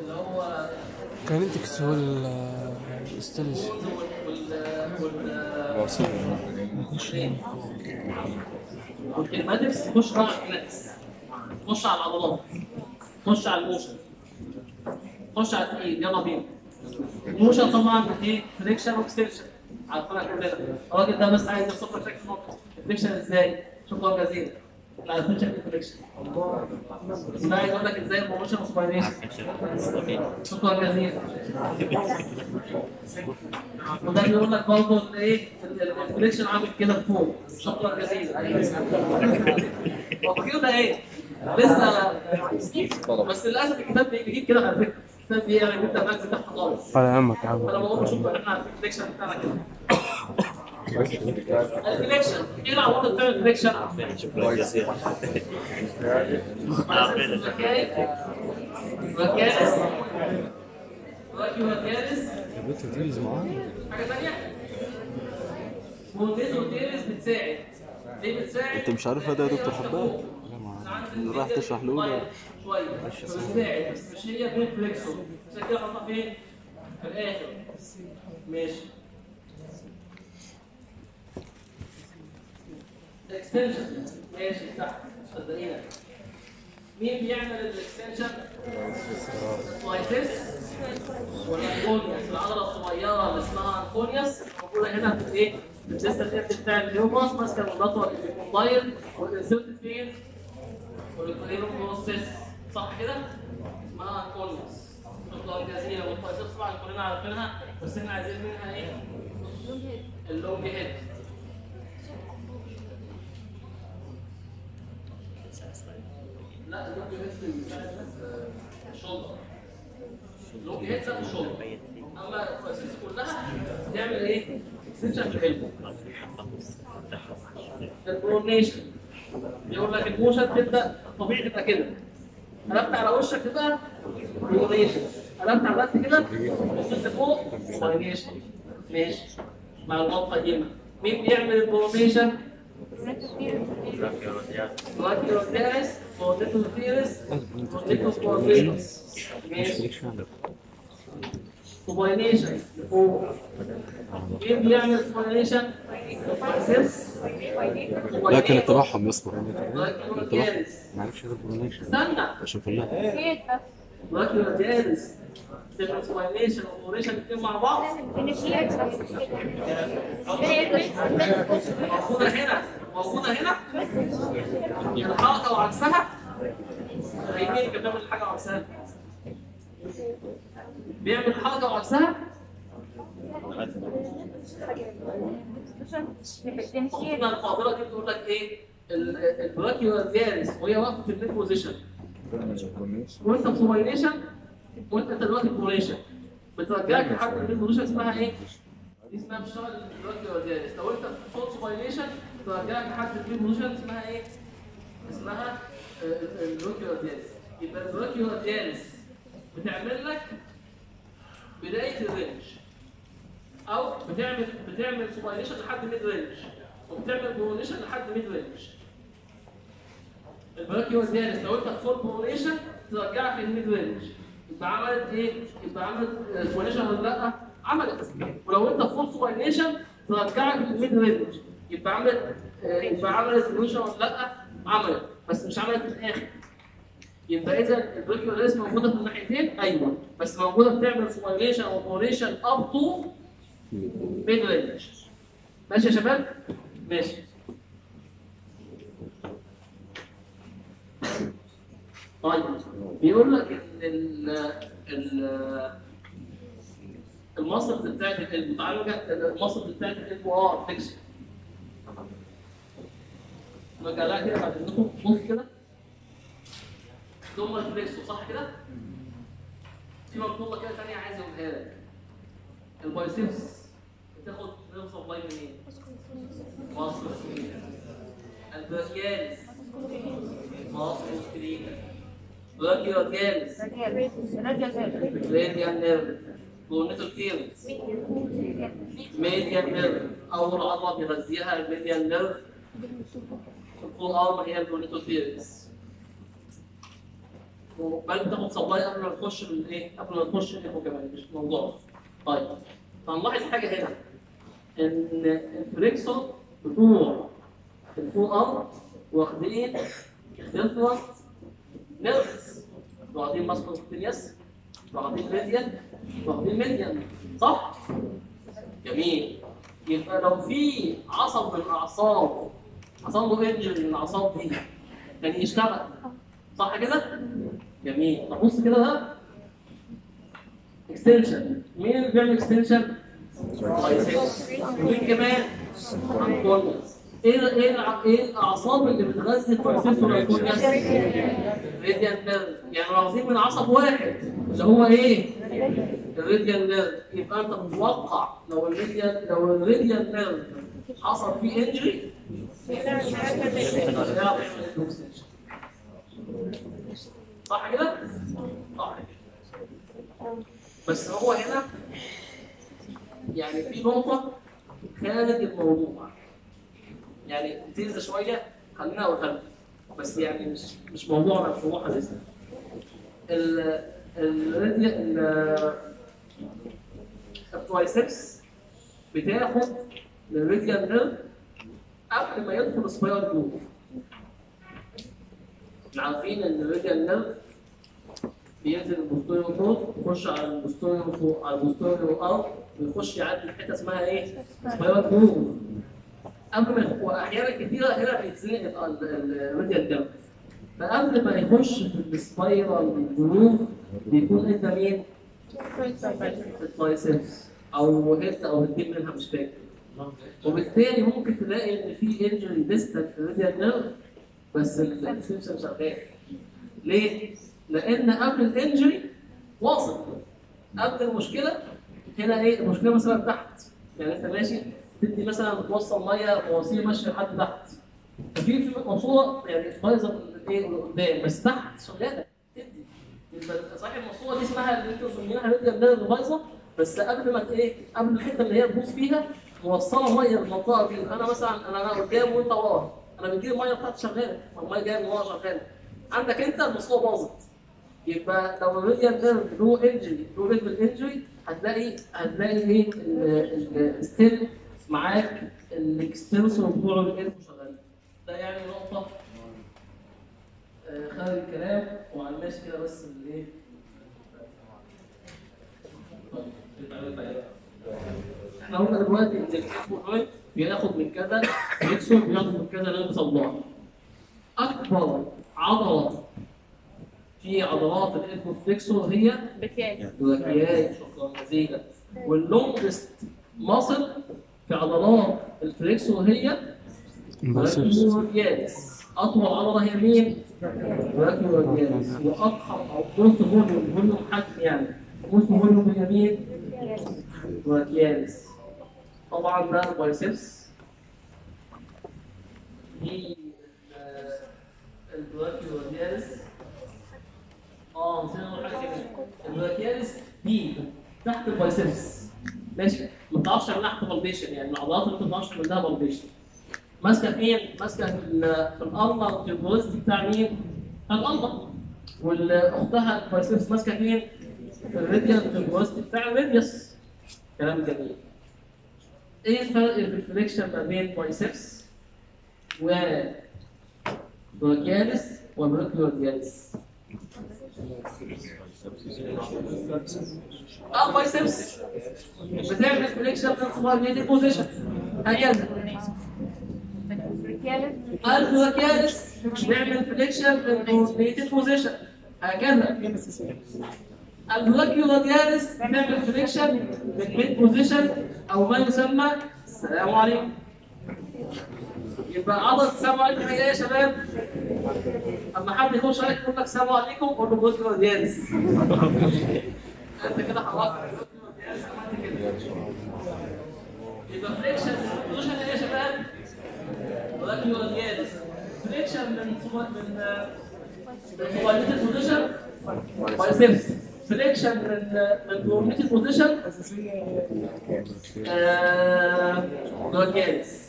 اللي هو كاينتكس والستيلج والكلماتكس تخش على الكلاتكس تخش على العضلات تخش على الموشن تخش على الايد يلا بينا الموشن طبعا ايه فريكشن واكستنشن عارفينها كلنا الراجل ده بس عايز يوصف لك شكل نقطه الفريكشن ازاي شكرا جزيلا لا عارفين شكل الفريكشن بس انا عايز اقول لك ازاي الموشن وسباينيشن شكرا جزيلا وده بيقول لك برضه ايه الفريكشن عامل كده فوق شكرا جزيلا هو كده ايه لسه بس للاسف الكتاب بيجيب كده على فكره الكتاب بيجي بيبدا معاك تحت خالص على عمك يا عم فانا بقول له شكرا احنا عارفين الفريكشن بتاعنا كده الفليكشن ايه العوامل اللي بتعمل الفليكشن؟ ركاز راكي ركاز بنت تيز معاه حاجه ثانيه مونتيز وتيرس بتساعد ليه بتساعد؟ انت مش عارفها ده يا دكتور حباب راح تشرح له طيب شويه بتساعد بس مش هي بين فليكسو عشان كده حطها فين؟ في الاخر ماشي الاكستنشن ماشي صح صدقينا مين بيعمل الاكستنشن؟ سلايسيس ولا انكونيوس العضله الصغيره اللي اسمها انكونيوس موجوده هنا في ايه؟ في الجسد الارضي بتاع الهيوماس ماسكه المضاد الكومبايل والانسيرتد فين؟ والكولينوكوسيس صح كده؟ اسمها انكونيوس شكرا جزيلا والسلايسيس طبعا كلنا عارفينها بس احنا عايزين منها ايه؟ اللونج هيد لا اللونج هيد بتاع الشولدر اللونج هيد ذات الشولدر اما الكويسيس كلها بتعمل ايه؟ اكستنشن في القلب البرونيشن يقول لك الموشن تبدا طبيعي تبقى كده قلبت على وشك تبقى برونيشن قلبت على الوقت كده وصلت فوق برونيشن ماشي معلومات قديمه مين بيعمل البرونيشن؟ راكيوتيرس بروتيتوفيرس بروتيتوسبورفيرس ماشي سوباينيشن لفوق مين بيعمل سوباينيشن؟ لكن اتبعهم يا اسطى راكيوتيرس ما عرفش ده برونيشن استنى عشان فلاح راكيوتيرس تعمل سوباينيشن واوبريشن الاثنين مع بعض موجوده هنا موجوده هنا الحلقه وعكسها هيجي كده بيعمل حاجه وعكسها بيعمل حلقه وعكسها قلنا الفاضله دي بتقول لك ايه ال- البراكيو جالس وهي واقفه في الميد بوزيشن وانت في سوباينيشن وانت دلوقتي في بوريشن بترجعك لحد الميد بوزيشن اسمها ايه؟ دي اسمها بتشتغل البراكيو جالس لو انت في فول سوباينيشن ترجعك لحد الميد بوزيشن اسمها ايه؟ اسمها البراكيو جالس يبقى البراكيو جالس بتعمل لك بدايه الرينج او بتعمل بتعمل سوباينيشن لحد ميد رينج وبتعمل برونيشن لحد ميد رينج البراكيو زيادة لو انت في فول برونيشن ترجعك للميد رينج يبقى عملت ايه؟ يبقى عملت سوباينيشن ولا لا؟ عملت ولو انت في فول سوباينيشن ترجعك للميد رينج يبقى عملت آه، يبقى عملت برونيشن ولا لا؟ عملت بس مش عملت في الاخر يبقى اذا البراكيو زيادة موجوده في الناحيتين ايوه بس موجوده بتعمل سوباينيشن او برونيشن اب تو ميد رينج ماشي يا شباب؟ ماشي طيب بيقول لك ان ال ال المصل بتاعت القلب تعالوا المصل بتاعت القلب اه فيكشن نرجع لها كده بعد اذنكم بص كده ثم الفليكسو صح كده؟ في مطلوبه كده ثانيه عايز اقولها لك البايسبس بتاخد نفس الله منين؟ مصر البركيالس مصر وسكريتا راكيو جالس راديال نيرف كورنيتو كتيرس ميديال نيرف اول عضله بيغذيها الميديال نيرف الفول ارم هي الكورنيتو كتيرس بل بتاخد سبلاي قبل ما تخش الايه قبل ما تخش الايكو كمان مش موضوع طيب فنلاحظ حاجه هنا ان الفريكسون بتوع الفول ار واخدين ديفرنت نيرفز واخدين ماسكو كونتينيوس واخدين ميديان واخدين ميديان صح؟ جميل يبقى لو في عصب من الاعصاب حصل له انجري من الاعصاب دي كان يشتغل صح كده؟ جميل طب بص كده بقى اكستنشن مين اللي بيعمل اكستنشن؟ مين كمان؟ الكورنيس ايه ال- ايه الع- ايه الاعصاب اللي بتغذي البروسيسور والكورنيس؟ راديان نيرف يعني واخدين من عصب واحد اللي هو ايه؟ الراديان نيرف يبقى انت متوقع لو الراديان لو الراديان نيرف حصل فيه انجري صح كده؟ صح بس هو هنا يعني في نقطة خارج الموضوع يعني تنزل شوية خلينا أقولها بس يعني مش مش موضوعنا مش موضوع حديثنا ال ال ال الترايسبس بتاخد من الريديال نيرف قبل ما يدخل سبايرال جروب احنا عارفين ان الريديال نيرف بينزل البوستوريو فوق يخش على البوستوريو فوق على البوستوريو ارض ويخش يعدي في حته اسمها ايه؟ سبايرال جروب قبل ما يخ- واحيانا كثيره هنا بيتزنق الريديال نيرف فقبل ما يخش في السبايرال جروب بيكون انت مين؟ الترايسبس او هيد او الاثنين منها مش فاكر وبالتالي ممكن تلاقي ان في انجري ديستال في الراديال نيرف بس الاكستنشن شغال ليه؟ لان قبل الانجري واصل قبل المشكله هنا ايه المشكله مثلا تحت يعني انت ماشي تدي مثلا بتوصل ميه مواسير ماشيه لحد تحت ففي في ماسوره يعني بايظه ايه قدام بس تحت شغاله تدي يبقى صحيح الماسوره دي اسمها اللي انتوا مسمينها راديال نيرف بايظه بس قبل ما ايه قبل الحته اللي هي تبوظ فيها موصله ميه للمنطقه دي انا مثلا انا انا قدام وانت ورا انا بتجيب الميه بتاعتي شغاله الميه جايه من ورا شغاله عندك انت الماسوره باظت يبقى لو الراديال نيرف له انجري له ليفل انجري هتلاقي هتلاقي ايه الستيل معاك الاكستنسور بتوع الانفو شغالين ده يعني نقطه آه، خارج الكلام وعلى ماشي كده بس الايه احنا قلنا دلوقتي ان الانفو جوينت بياخد من كذا اكسون بياخد من كذا نيرف صباح اكبر عضله في عضلات الانفو فليكسور هي بكياج الوكيات شكرا جزيلا واللونجست ماسل في عضلات الفليكسور هي بس الرادياليس اطول عضله هي مين؟ الرادياليس واضخم او موست فوليوم فوليوم حجم يعني موست فوليوم هي مين؟ الرادياليس طبعا ده البايسبس دي البراكيورادياليس اه نسينا نقول حاجه كده البراكياليس دي تحت البايسبس ماشي ما بتعرفش تعمل لها بالبيشن يعني العضلات اللي انت ما بتعرفش تعمل لها بالبيشن ماسكه فين؟ ماسكه في ال- في الارض في البروست بتاع مين؟ الارض واختها البايسبس ماسكه فين؟ في الراديال في البروست بتاع الراديوس كلام جميل ايه الفرق في الفليكشن ما بين بايسبس و براكياليس وبراكيوردياليس؟ اه بايسبس بتعمل فليكشن من سبارنيتي بوزيشن هكذا البراكياليس بيعمل فليكشن من سبارنيتي بوزيشن هكذا البراكيولادياليس بيعمل فليكشن من ميد بوزيشن او ما يسمى السلام عليكم يبقى عضلة السلام عليكم هي ايه يا شباب؟ اما حد يخش عليك يقول لك السلام عليكم قول له براكيولادياليس انت كده حركت البراكيولادياليس عملت كده يبقى فليكشن بوزيشن ايه يا شباب؟ براكيولادياليس فليكشن من صور من من كواليتي بوزيشن بايسبس سليكشن من من كواليتي بوزيشن جوجينس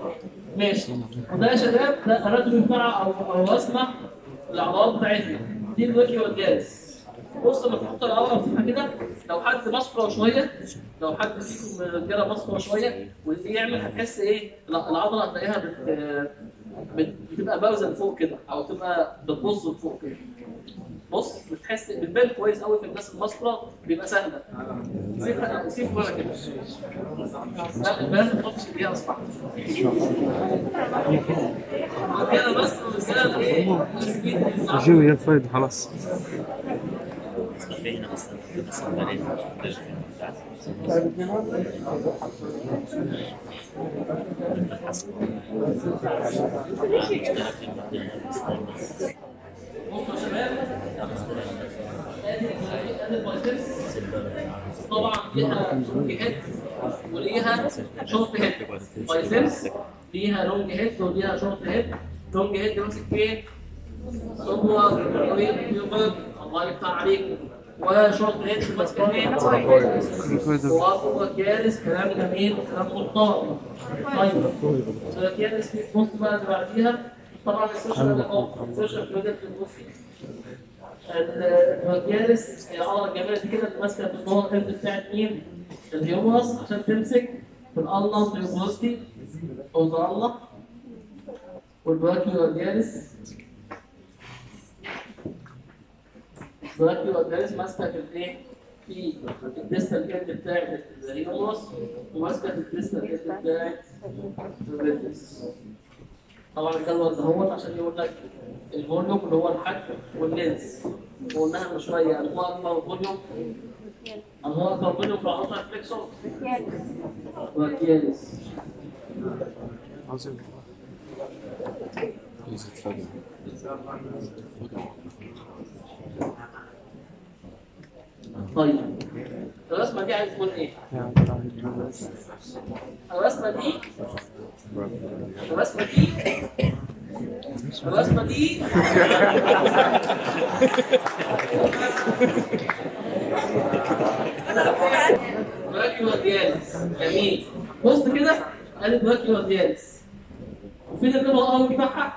ماشي وده يا شباب ده الرجل بتاع او او رسمه العضلات بتاعتنا دي الوجه والجالس بص لما تحط العضله في كده لو حد مسكره شويه لو حد فيكم من الرجاله مسكره شويه ويعمل هتحس ايه لا العضله هتلاقيها بت... بت... بتبقى باوزه لفوق كده او تبقى بتبص لفوق كده بص بتحس بتبان كويس قوي في الناس المسكره بيبقى سهله سيب سيب ورا كده لا البنات ما تحطش ايديها اصبح كده بس الرساله ايه جيو يا فايد خلاص في هنا بس بس بعدين ترجع بصوا يا شباب ادي ادي البايسبس طبعا ليها لونج هيد وليها شورت هيد بايسبس ليها لونج هيد وليها شورت هيد لونج هيد ماسك فين؟ هو اليوبر الله يفتح عليك وشورت هيد ماسك فين؟ وهو جالس كلام جميل كلام محترم طيب سؤال جالس في النص بقى اللي بعديها طبعا السوشيال ده السوشيال ميديا في النص الجالس هي العضله الجميله دي كده ماسكه في النور الهند بتاعت مين؟ الهيومرس عشان تمسك في الالنس الهيومرستي او الله والبراكيو الجالس البراكيو الجالس ماسكه في الايه؟ في الديستال اند بتاعت الهيومرس وماسكه في الديستال اند بتاعت الريتس طبعا الجدول دهوت عشان يقول لك الفوليوم اللي هو الحجم واللينس وقلناها من شويه اللي هو اكبر فوليوم اللي هو اكبر فوليوم في العضله الفليكسور والكيالس عظيم يزيد فجأة طيب الرسمه دي عايز تقول ايه؟ الرسمه دي الرسمه دي الرسمه دي براكيو ديالس جميل بص كده ادي براكيو ديالس وفين الليفر الارم بتاعها؟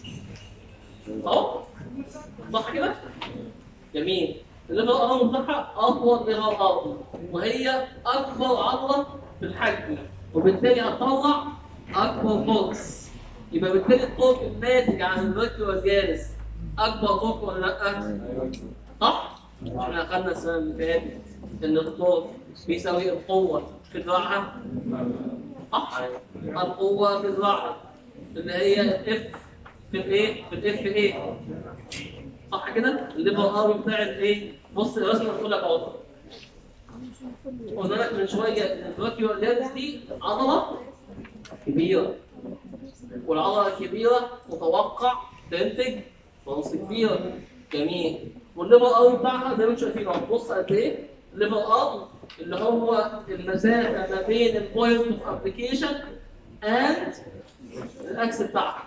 اهو صح كده؟ جميل الليفر الارم بتاعها اطول ليفر ارم وهي اكبر عضله في الحجم وبالتالي هتطلع اكبر فورس يبقى بالتالي الطرق الناتج عن البراكيو ديالس اكبر طرق ولا لا؟ صح؟ احنا اخذنا السنه اللي فاتت ان الطرق بيساوي القوه في ذراعها صح؟ القوه في ذراعها اللي هي الاف في الايه؟ في الاف ايه؟ صح كده؟ الليفر ار بتاع الايه؟ بص الرسمه بتقول لك اهو قلنا لك من شويه ان البراكيو ديالس دي عضله كبيره والعضله الكبيره متوقع تنتج فرص كبيره جميل والليفر ار بتاعها زي ما انتم شايفين اهو بص قد ايه الليفر ار اللي هو المسافه ما بين البوينت اوف ابلكيشن اند الاكس بتاعها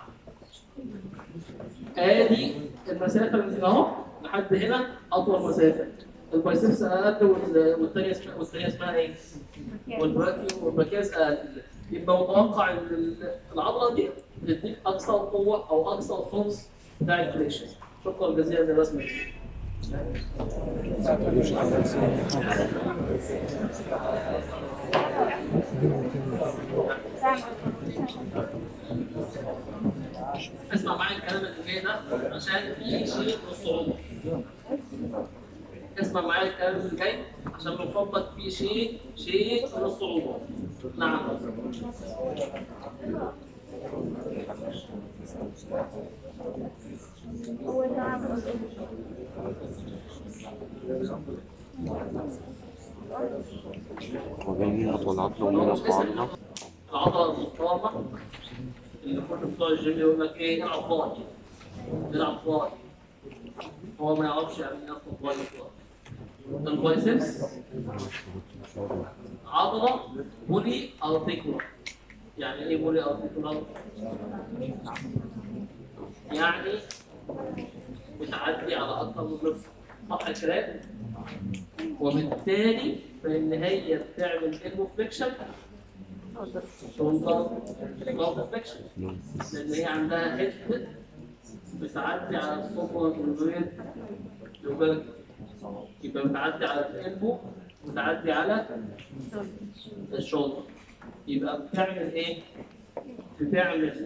ادي المسافه اللي من اهو لحد هنا اطول مسافه البايسبس اقل وال- والثانيه اسمها والثانيه اسمها ايه؟ والبراكيو والبراكياس اقل يبقى متوقع ان ال- العضله دي تديك اقصى قوه او اقصى فورس بتاع الفليكشن شكرا جزيلا للرسمه دي اسمع معايا الكلام اللي جاي ده عشان في شيء من الصعوبه اسمع معايا الكلام اللي جاي عشان من فضلك في شيء شيء من الصعوبه نعم وبين أطول عضلة ومين أقوى عضلة العضله المحترمه اللي كل بتوع الجيم يقول لك ايه العب باي العب باي هو ما يعرفش يعني ايه اصلا باي باي البايسبس عضله بولي ارتيكولار يعني ايه بولي ارتيكولار؟ يعني بتعدي على اكثر من رفع صح الكلام؟ وبالتالي فان هي بتعمل ايجو فليكشن شولدر فليكشن لان هي عندها هيد بتعدي على السوبر كوندويت لوبرك يبقى بتعدي على القلبه وتعدي على الشولدر يبقى بتعمل ايه؟ بتعمل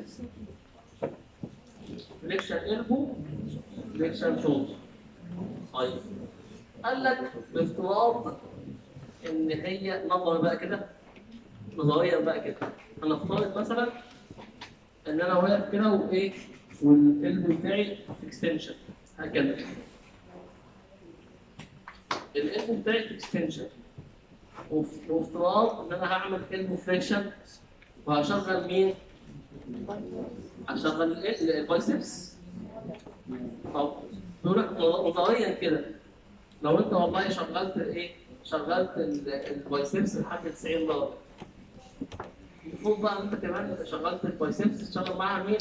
فليكشن قلبه فليكشن شولدر طيب قال لك بافتراض ان هي نظرا بقى كده نظريا بقى كده هنفترض مثلا ان انا واقف كده وايه والقلب بتاعي في اكستنشن هكذا القلب بتاعي في اكستنشن وافتراض ان انا هعمل قلب فليكشن وهشغل مين؟ هشغل ال- البايسبس طب بيقول لك نظريا كده لو انت والله شغلت ايه؟ شغلت ال- البايسبس لحد 90 درجه المفروض بقى انت كمان شغلت البايسبس تشتغل معاها مين؟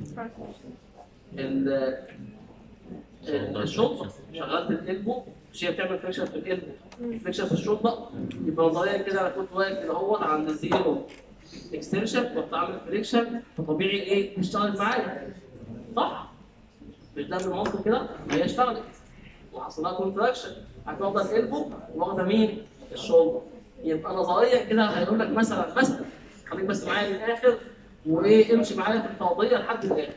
ال ال- الشوطه شغلت القلبه مش هي بتعمل فريكشن في القلب فريكشن في الشوطه يبقى نظريا كده انا كنت واقف كده اهوت عند زيرو اكستنشن وبتعمل فريكشن فطبيعي ايه تشتغل معايا صح؟ مش ده بالمنطق كده؟ ما هي اشتغلت وحصل لها كونتراكشن هتاخد القلبه واخده مين؟ الشولدر يبقى نظريا كده هيقول لك مثلا مثلا خليك بس معايا للاخر وايه امشي معايا في الفرضيه لحد الاخر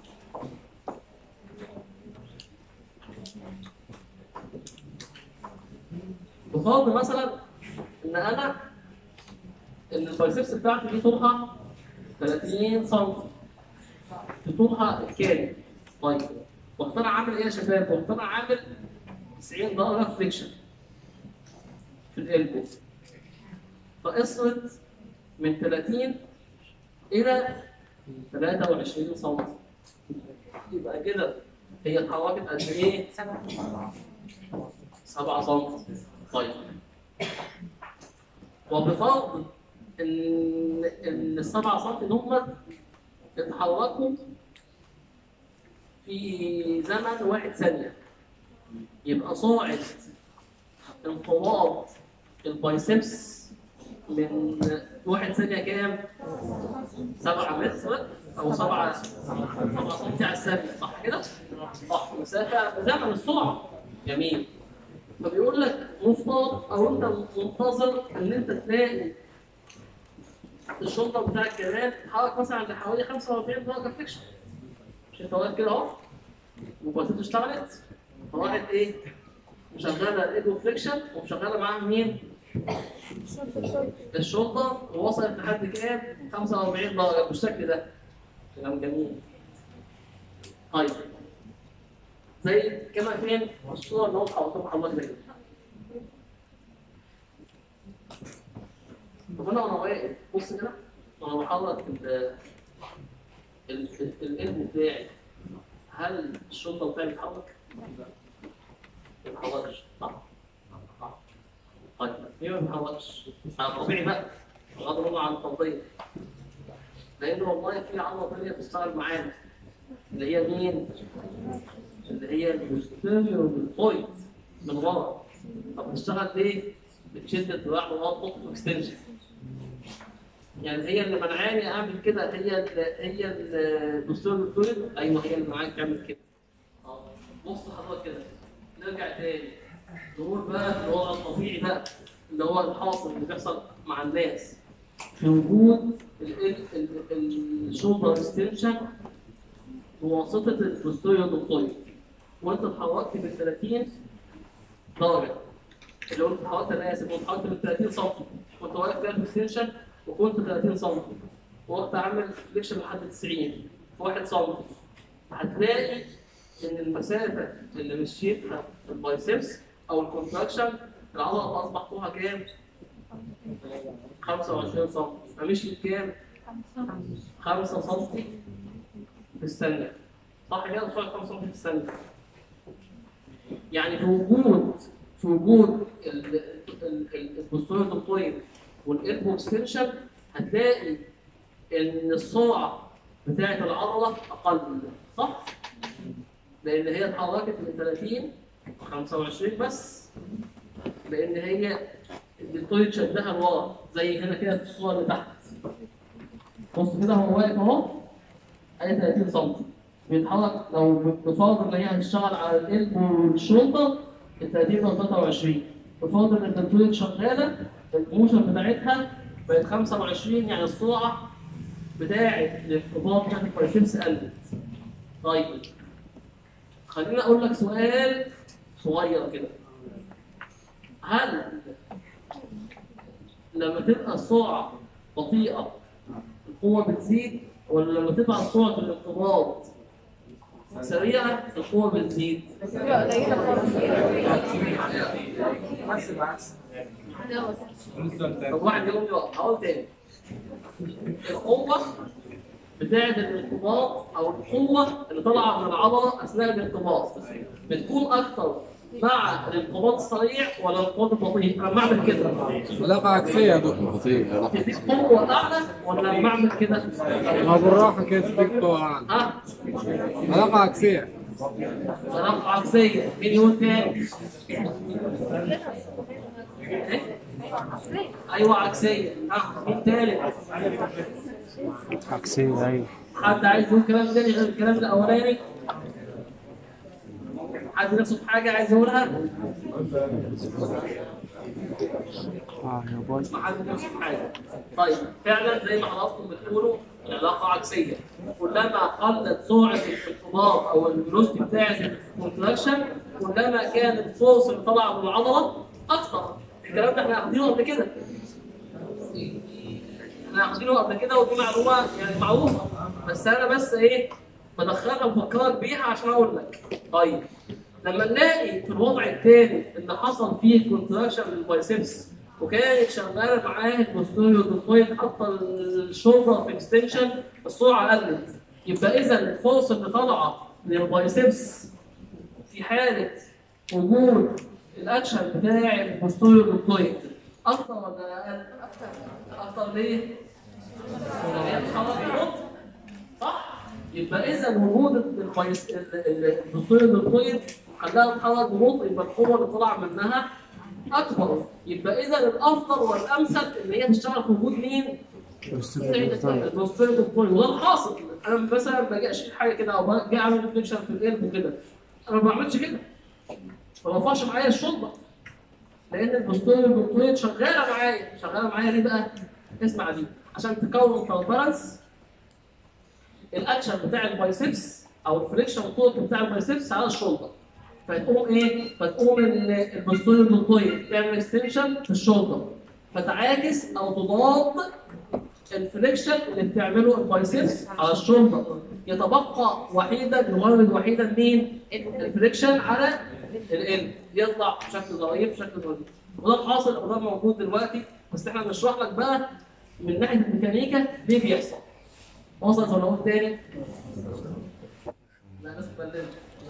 بفرض مثلا ان انا ان البايسبس بتاعتي دي طولها 30 سم في طولها الكامل طيب رحت انا عامل ايه يا شباب؟ رحت انا عامل 90 درجه فريكشن في القلب فقصرت من 30 الى 23 سم يبقى كده هي اتحركت قد ايه؟ 7 سم طيب وبفرض ان ان ال 7 سم دول اتحركوا في زمن واحد ثانيه يبقى سرعه انقباض البايسبس من واحد ثانيه كام؟ 7 متر او 7 7 سم على الثانيه صح كده؟ صح مسافه زمن السرعه جميل فبيقول لك مفترض او انت منتظر ان انت تلاقي الشنطه بتاعك كمان تتحرك مثلا لحوالي 45 درجه فليكشن مش انت واقف كده اهو وبسيطه اشتغلت فراحت ايه؟ مشغله الايدو فليكشن ومشغله معاها مين؟ الشنطه ووصلت لحد كام؟ 45 درجه بالشكل ده كلام جميل طيب زي كما فين الصوره اللي هو حاططها حضرتك كده طب انا وانا واقف بص كده وانا بحرك ال ال- ال- القلب بتاعي هل الشنطه بتاعي بتتحرك؟ ما بتتحركش صح؟ صح. طيب ليه ما بتتحركش؟ على طبيعي بقى بغض النظر عن الفرضيه لان والله في عضله ثانيه بتشتغل معانا اللي هي مين؟ اللي هي البوستيريور بوينت من ورا طب بتشتغل ليه؟ بتشد الذراع من ورا تحط اكستنشن يعني هي اللي منعاني اعمل كده هي ال هي البوستيريور بوينت ايوه هي اللي منعاني تعمل كده اه بص حضرتك كده نرجع تاني نقول بقى الوضع الطبيعي بقى اللي هو الحاصل اللي بيحصل مع الناس في وجود الشولدر اكستنشن بواسطه البوستيريور دكتوري وانت اتحركت بال 30 درجه اللي هو انت اتحركت انا اسف وانت اتحركت بال 30 سم كنت واقف كده في اكستنشن وكنت 30 سم ورحت عامل فليكشن لحد 90 في 1 سم هتلاقي ان المسافه اللي مشيتها البايسبس او الكونتراكشن العضله اصبح طولها كام؟ 25 سم فمشيت كام؟ 5 سم في الثانية صح كده شوية 5 سم في الثانية يعني في وجود في وجود البوستوريال دكتورين والإلبو اكستنشن هتلاقي إن السرعة بتاعة العضلة أقل صح؟ لأن هي اتحركت من 30 25 بس لأن هي الدكتور شدها لورا زي هنا كده في الصورة اللي تحت بص كده هو واقف أهو ادي 30 سم بيتحرك لو بفرض ان هي هتشتغل على القلب والشولدر ال 30 او 23 بفرض ان الدكتورة شغاله الموشن بتاعتها بقت 25 يعني السرعه بتاعه الارتباط بتاعت البايسبس قلت طيب خليني اقول لك سؤال صغير كده هل لما تبقى السرعه بطيئه القوه بتزيد ولا لما تبقى سرعه الارتباط سريعه القوه بتزيد طب واحد يقول لي هقول تاني القوه بتاعه الارتباط او القوه اللي طالعه من العضله اثناء الارتباط بتكون اكتر مع الانقباض السريع ولا الانقباض البطيء؟ انا بعمل كده علاقة عكسية يا دكتور بطيء علاقة تديك قوه اعلى ولا لما اعمل كده؟ ما بالراحة كده تديك قوة أعلى ها؟ علاقة عكسية علاقه عكسيه مين يقول تاني؟ إيه؟ ايوه عكسيه ها مين تالت؟ عكسية أيوة حد عايز يقول كلام تاني غير الكلام الاولاني؟ حد نفسه في حاجه عايز يقولها؟ اه يا باي ما حد نفسه في حاجه. طيب فعلا زي ما حضراتكم بتقولوا العلاقه عكسيه. كلما قلت سرعه الارتباط او الفيلوسيتي بتاعت الكونتراكشن كلما كان الفورس اللي طالعه من العضله اكثر. الكلام ده احنا واخدينه قبل كده. احنا واخدينه قبل كده ودي معلومه يعني معروفه بس انا بس ايه بدخلها وبفكرك بيها عشان اقول لك. طيب لما نلاقي في الوضع الثاني ان حصل فيه كونتراكشن للبايسبس وكانت شغاله معاه البوستيريو دلتويد حتى الشولدر في اكستنشن السرعه قلت يبقى اذا الفورس اللي طالعه للبايسبس في حاله وجود الاكشن بتاع البوستيريو دلتويد اكتر ولا اقل؟ اكتر ليه؟ لأن هي بتتحرك ببطء صح؟ يبقى اذا وجود البايس البوستيريو دلتويد خلاها تتحرك ببطء يبقى القوه اللي طالعه منها اكبر يبقى اذا الافضل والامثل ان هي تشتغل في وجود مين؟ البوستيريو دلتويد وده الحاصل انا مثلا باجي اشيل حاجه كده او باجي اعمل ريفليكشن في القلب وكده انا ما بعملش كده ما بنفعش معايا الشرطه لان البوستيريو دلتويد شغاله معايا شغاله معايا ليه بقى؟ اسمع دي عشان تكون كونفرنس الاكشن بتاع البايسبس او الفليكشن تورك بتاع البايسبس على الشولدر فتقوم ايه؟ فتقوم ال- البوستيريور دلتويد تعمل اكستنشن في الشولدر فتعاكس او تضاد الفليكشن اللي بتعمله البايسبس على الشولدر يتبقى وحيدا يورد وحيدا مين؟ الفليكشن على القلب يطلع بشكل ضعيف بشكل ضعيف وده الحاصل وده موجود دلوقتي بس احنا بنشرح لك بقى من ناحيه الميكانيكا ليه بيحصل وصلت ولا اقول تاني؟ لا بس بلد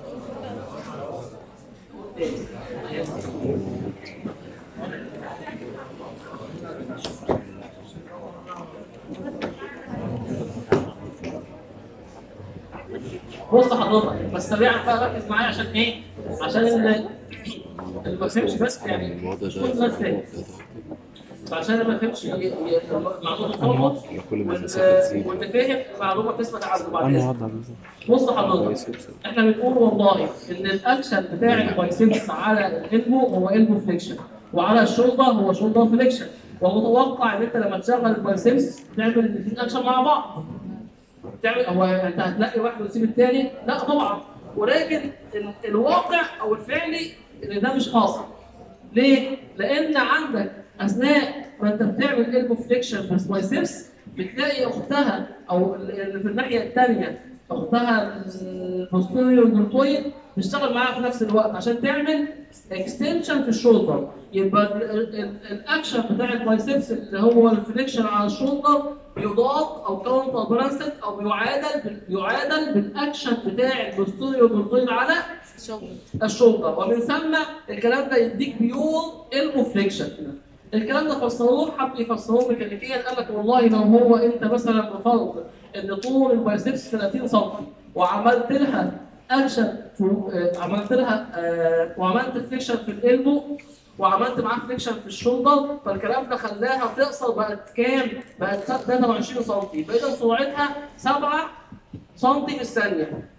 بص حضرتك بس سريعا بقى ركز معايا عشان ايه؟ عشان ال- اللي ما فهمش بس يعني الوضع مش ده كل الناس فاهم فعشان اللي ما فهمش ي- ي- المعلومه تخبط كل ما المسافة تزيد واللي فهم المعلومه تثبت عنده بعد أنا كده وضع بص حضرتك احنا بنقول والله ان الاكشن بتاع البايسبس على الالبو هو البو فليكشن وعلى الشولدر هو شولدر فليكشن ومتوقع ان انت لما تشغل البايسبس تعمل الاثنين اكشن مع بعض تعمل هو انت هتلاقي واحد وتسيب الثاني لا طبعا ولكن ال- الواقع او الفعلي ان ده مش حاصل ليه؟ لان عندك اثناء ما انت بتعمل البو فليكشن في البايسبس بتلاقي اختها او اللي في الناحيه الثانيه اختها البوستيريور دلتويد تشتغل معاها في نفس الوقت عشان تعمل اكستنشن في الشولدر يبقى ال- ال- ال- الاكشن بتاع البايسبس اللي هو الفليكشن على الشولدر بيضاد او كاونتر بالانسد او بيعادل بال- بيعادل بالاكشن بتاع البوستيريور دلتويد على الشولدر ومن ثم الكلام ده يديك بيور البوفليكشن الكلام ده فسروه حب يفسروه ميكانيكيا قال لك والله لو هو انت مثلا بفرض ان طول البايسبس 30 سم وعملت لها اكشن في- آه، عملت لها آه، وعملت فليكشن في الالبو وعملت معاه فليكشن في الشولدر فالكلام ده خلاها تقصر بقت كام؟ بقت 23 سم يبقى اذا سرعتها 7 سم في الثانيه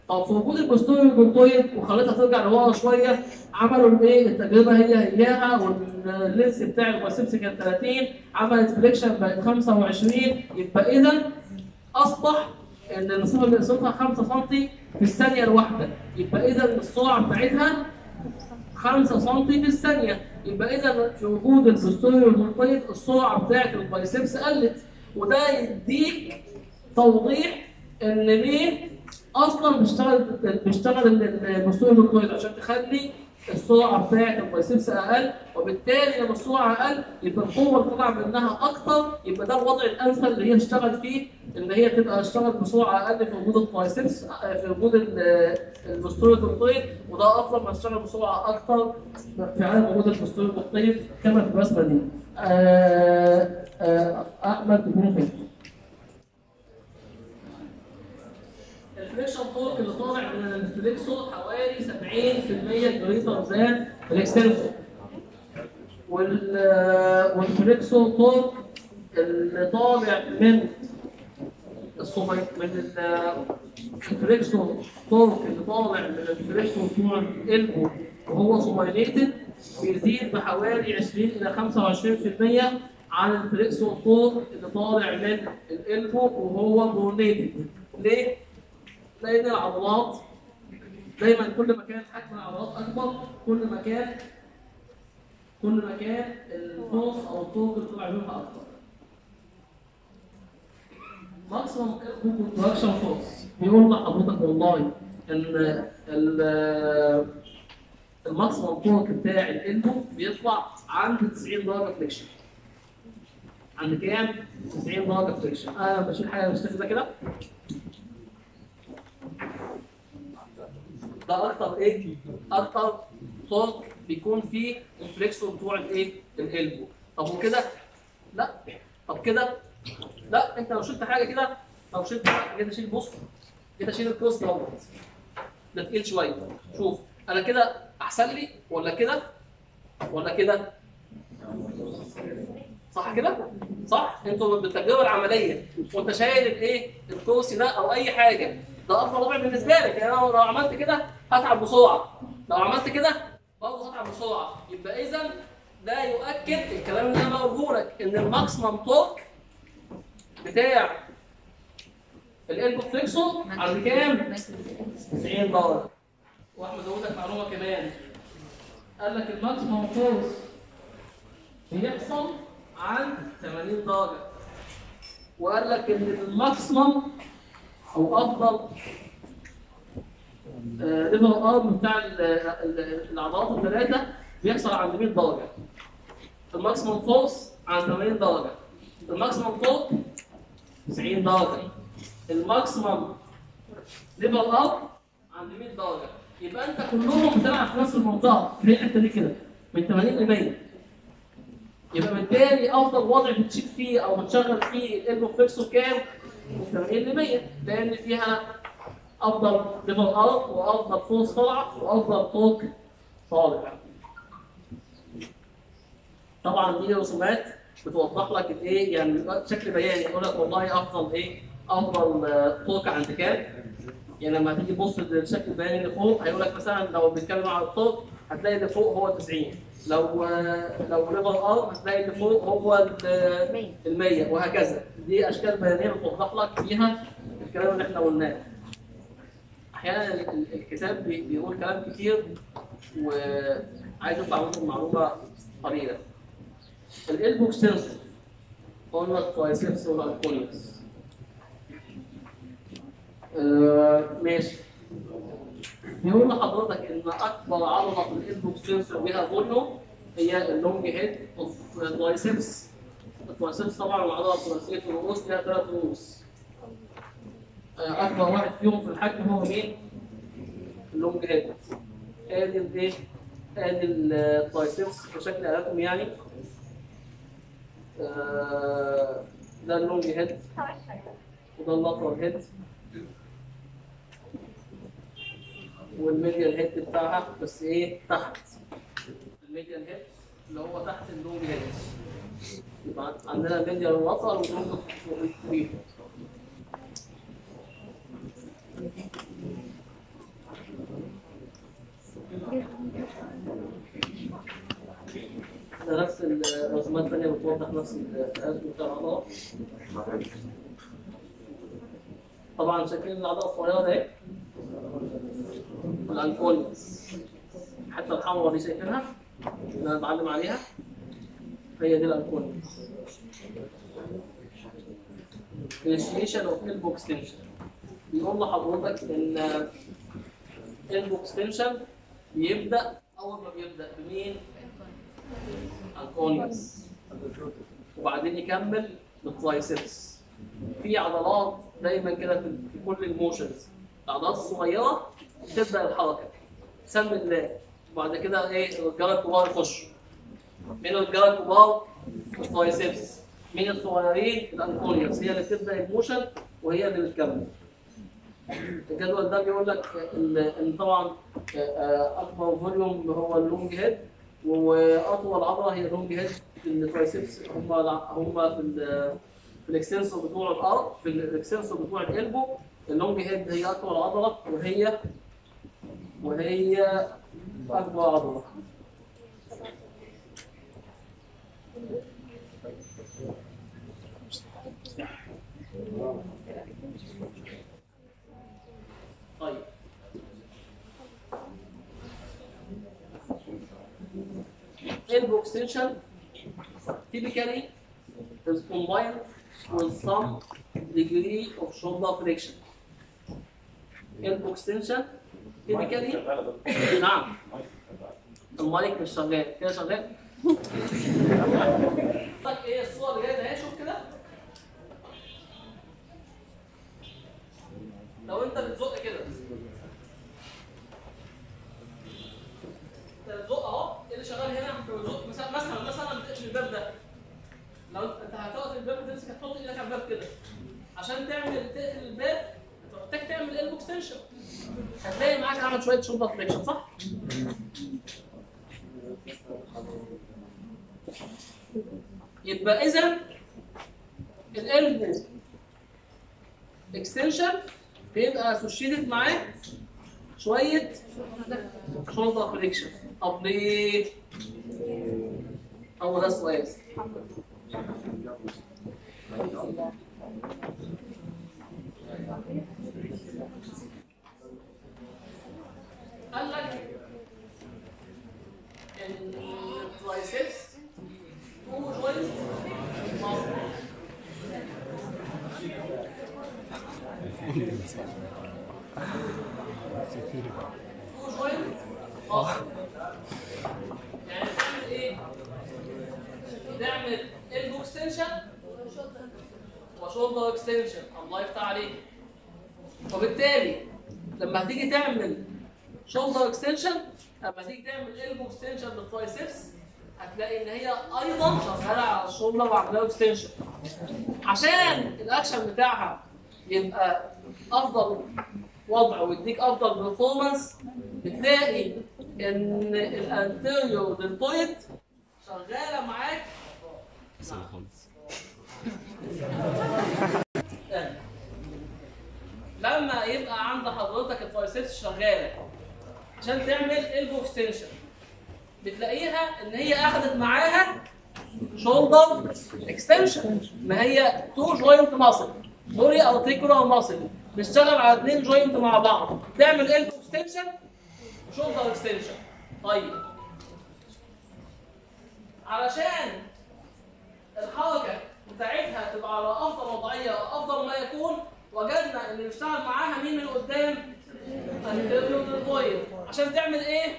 طب في وجود البوستيريور جلوتويد وخليتها ترجع لورا شويه عملوا الايه التجربه هي هياها واللينس بتاع البايسبس كان 30 عملت فليكشن بقت 25 يبقى اذا اصبح ان المسافه اللي قصتها 5 سم في الثانيه الواحده يبقى اذا السرعه بتاعتها 5 سم في الثانيه يبقى اذا في وجود البوستيريور جلوتويد السرعه بتاعت البايسبس قلت وده يديك توضيح ان ليه اصلا بيشتغل بيشتغل البوستيريور جلوتويد عشان تخلي السرعه بتاعت البايسبس اقل وبالتالي لما السرعه اقل يبقى القوه اللي طالعه منها اكتر يبقى ده الوضع الامثل اللي هي تشتغل فيه ان هي تبقى تشتغل بسرعه اقل في وجود البايسبس في وجود ال- البوستيريور جلوتويد وده افضل ما تشتغل بسرعه اكتر في عدم وجود البوستيريور جلوتويد كما في الرسمه دي. آه، آه، احمد تكونوا فهمتوا. الفليكشن تورك اللي طالع من الفليكسور حوالي 70% جريتر ذان الاكستنسور وال والفليكسور تورك اللي طالع من الصبي من ال- الفليكسور تورك اللي طالع من الفليكسور بتوع القلب وهو سوبايليتد بيزيد بحوالي 20 الى 25% عن الفليكسور تورك اللي طالع من القلب وهو برونيتد ليه؟ لان العضلات دايما كل ما كان حجم العضلات اكبر كل ما كان كل ما كان الفورس او الطوق اللي طلع منها اكتر. ماكسيمم كونتراكشن فورس بيقول لحضرتك والله ان ال- الماكسيمم تورك بتاع الالبو بيطلع عند 90 درجه فليكشن. عند كام؟ 90 درجه فليكشن. انا بشيل حاجه بالشكل ده كده ده اكتر ايه؟ اكتر تورك بيكون فيه الفليكسور بتوع الايه؟ القلبو. طب وكده؟ لا. طب كده؟ لا انت لو شلت حاجه كده لو شلت حاجه كده شيل بص كده شيل الكروس دوت ده تقيل شويه شوف انا كده احسن لي ولا كده ولا كده؟ صح كده؟ صح؟ انتوا بالتجربه العمليه وانت شايل الايه؟ الكرسي ده او اي حاجه ده افضل وضع بالنسبه لك يعني انا لو عملت كده هتعب بسرعه لو عملت كده برضه هتعب بسرعه يبقى اذا ده يؤكد الكلام اللي انا بقوله لك ان الماكسيمم تورك بتاع الالبو فليكسور عند كام؟ 90 درجه واحمد اقول لك معلومه كمان قال لك الماكسيمم فورس بيحصل عند 80 درجه وقال لك ان الماكسيمم او افضل ليفل ارم بتاع ال- ال- العضلات الثلاثه بيحصل عند 100 درجه الماكسيمم فورس عند 80 درجه الماكسيمم تورك 90 درجه الماكسيمم ليفل اب عند 100 درجه يبقى انت كلهم بتلعب في نفس المنطقه في الحته دي كده من 80 ل 100 يبقى بالتالي افضل وضع بتشيك فيه او بتشغل فيه الالبو فليكسور كام؟ من 80 ل 100 لان فيها افضل ليفل اب وافضل فورس طالعه وافضل تورك طالع طبعا دي رسومات بتوضح لك الايه يعني شكل بياني يقول لك والله افضل ايه افضل آه، طرق عند كام يعني لما تيجي تبص للشكل البياني اللي فوق هيقول لك مثلا لو بنتكلم على الطرق هتلاقي اللي فوق هو 90 لو آه، لو ليفل ار هتلاقي اللي فوق هو ال 100 وهكذا دي اشكال بيانيه بتوضح لك فيها الكلام اللي احنا قلناه احيانا ال- ال- الكتاب بي- بيقول كلام كتير وعايز اطلع منكم معلومه قليله الالبو اكستنسور قلنا الترايسبس والالكونيوس آه ماشي بيقول لحضرتك ان اكبر عضله في الالبو اكستنسور بها فوليوم هي اللونج هيد اوف الترايسبس الترايسبس طبعا العضله الثلاثيه في الرؤوس لها ثلاث رؤوس آه، اكبر واحد فيهم في الحجم هو مين؟ اللونج هيد ادي الايه؟ ادي الترايسبس بشكل اناتومي يعني آه، ده اللونج هيد وده اللاترال هيد والميديال هيد بتاعها بس ايه تحت الميديال هيد اللي هو تحت اللونج هيد يبقى عندنا ميديال واللاترال واللونج والكبير ده نفس الرسومات الثانيه بتوضح نفس الرسم بتاع العضله طبعا شايفين العضله الصغيره ده ايه؟ الانكوليس حتى الحمراء دي شايفينها اللي انا بعلم عليها هي دي الانكوليس initiation of elbow extension بيقول لحضرتك ان elbow extension بيبدا اول ما بيبدا بمين؟ الكونيوس وبعدين يكمل بالترايسبس في عضلات دايما كده في في كل الموشنز العضلات الصغيره تبدا الحركه سم الله وبعد كده ايه الرجاله الكبار يخشوا مين الرجاله الكبار؟ الترايسبس مين الصغيرين؟ الانكونيوس هي اللي تبدا الموشن وهي اللي بتكمل الجدول ده بيقول لك ان إن طبعا آه، اكبر فوليوم هو اللونج هيد واطول عضله هي اللونج هيد الترايسبس هم هم في ال- في الاكستنسور بتوع الارض في الاكستنسور بتوع القلبو اللونج هيد هي اطول عضله وهي وهي اكبر عضله طيب elbow extension typically is combined with some degree of shoulder flexion. Elbow extension typically نعم المايك مش شغال كده شغال طيب ايه الصور اللي جايه ده شوف كده لو انت بتزق كده انت بتزق اهو ايه اللي شغال هنا انت بتزق مثلا مثلا مثلا بتقفل الباب ده لو انت هتقف الباب تمسك هتحط ايدك على الباب كده عشان تعمل تقفل الباب انت محتاج تعمل البو اكستنشن هتلاقي معاك عمل شويه شولدر فليكشن صح؟ يبقى اذا الالبو اكستنشن بيبقى اسوشيتد معاه شويه شولدر فليكشن طب ليه؟ هو ده السؤال قال لك ان الترايسبس هو جوينت مصر هو جوينت مصر يعني تعمل ايه؟ تعمل البو اكستنشن وشولدر اكستنشن الله يفتح عليك وبالتالي لما هتيجي تعمل شولدر اكستنشن لما تيجي تعمل البو اكستنشن للترايسبس هتلاقي ان هي ايضا شغاله على الشولدر وعامله اكستنشن عشان الاكشن بتاعها يبقى افضل وضع ويديك افضل برفورمانس بتلاقي ان الانتيريور دلتويد شغاله معاك لما يبقى عند حضرتك الترايسبس شغاله عشان تعمل البو اكستنشن بتلاقيها ان هي اخذت معاها شولدر اكستنشن ما هي تو جوينت ماسل دوري ارتيكولار ماسل بتشتغل على اثنين جوينت مع بعض تعمل البو اكستنشن وشولدر اكستنشن طيب علشان الحركه بتاعتها تبقى على افضل وضعيه افضل ما يكون وجدنا ان بيشتغل معاها مين من قدام؟ الديريوتويد عشان تعمل ايه؟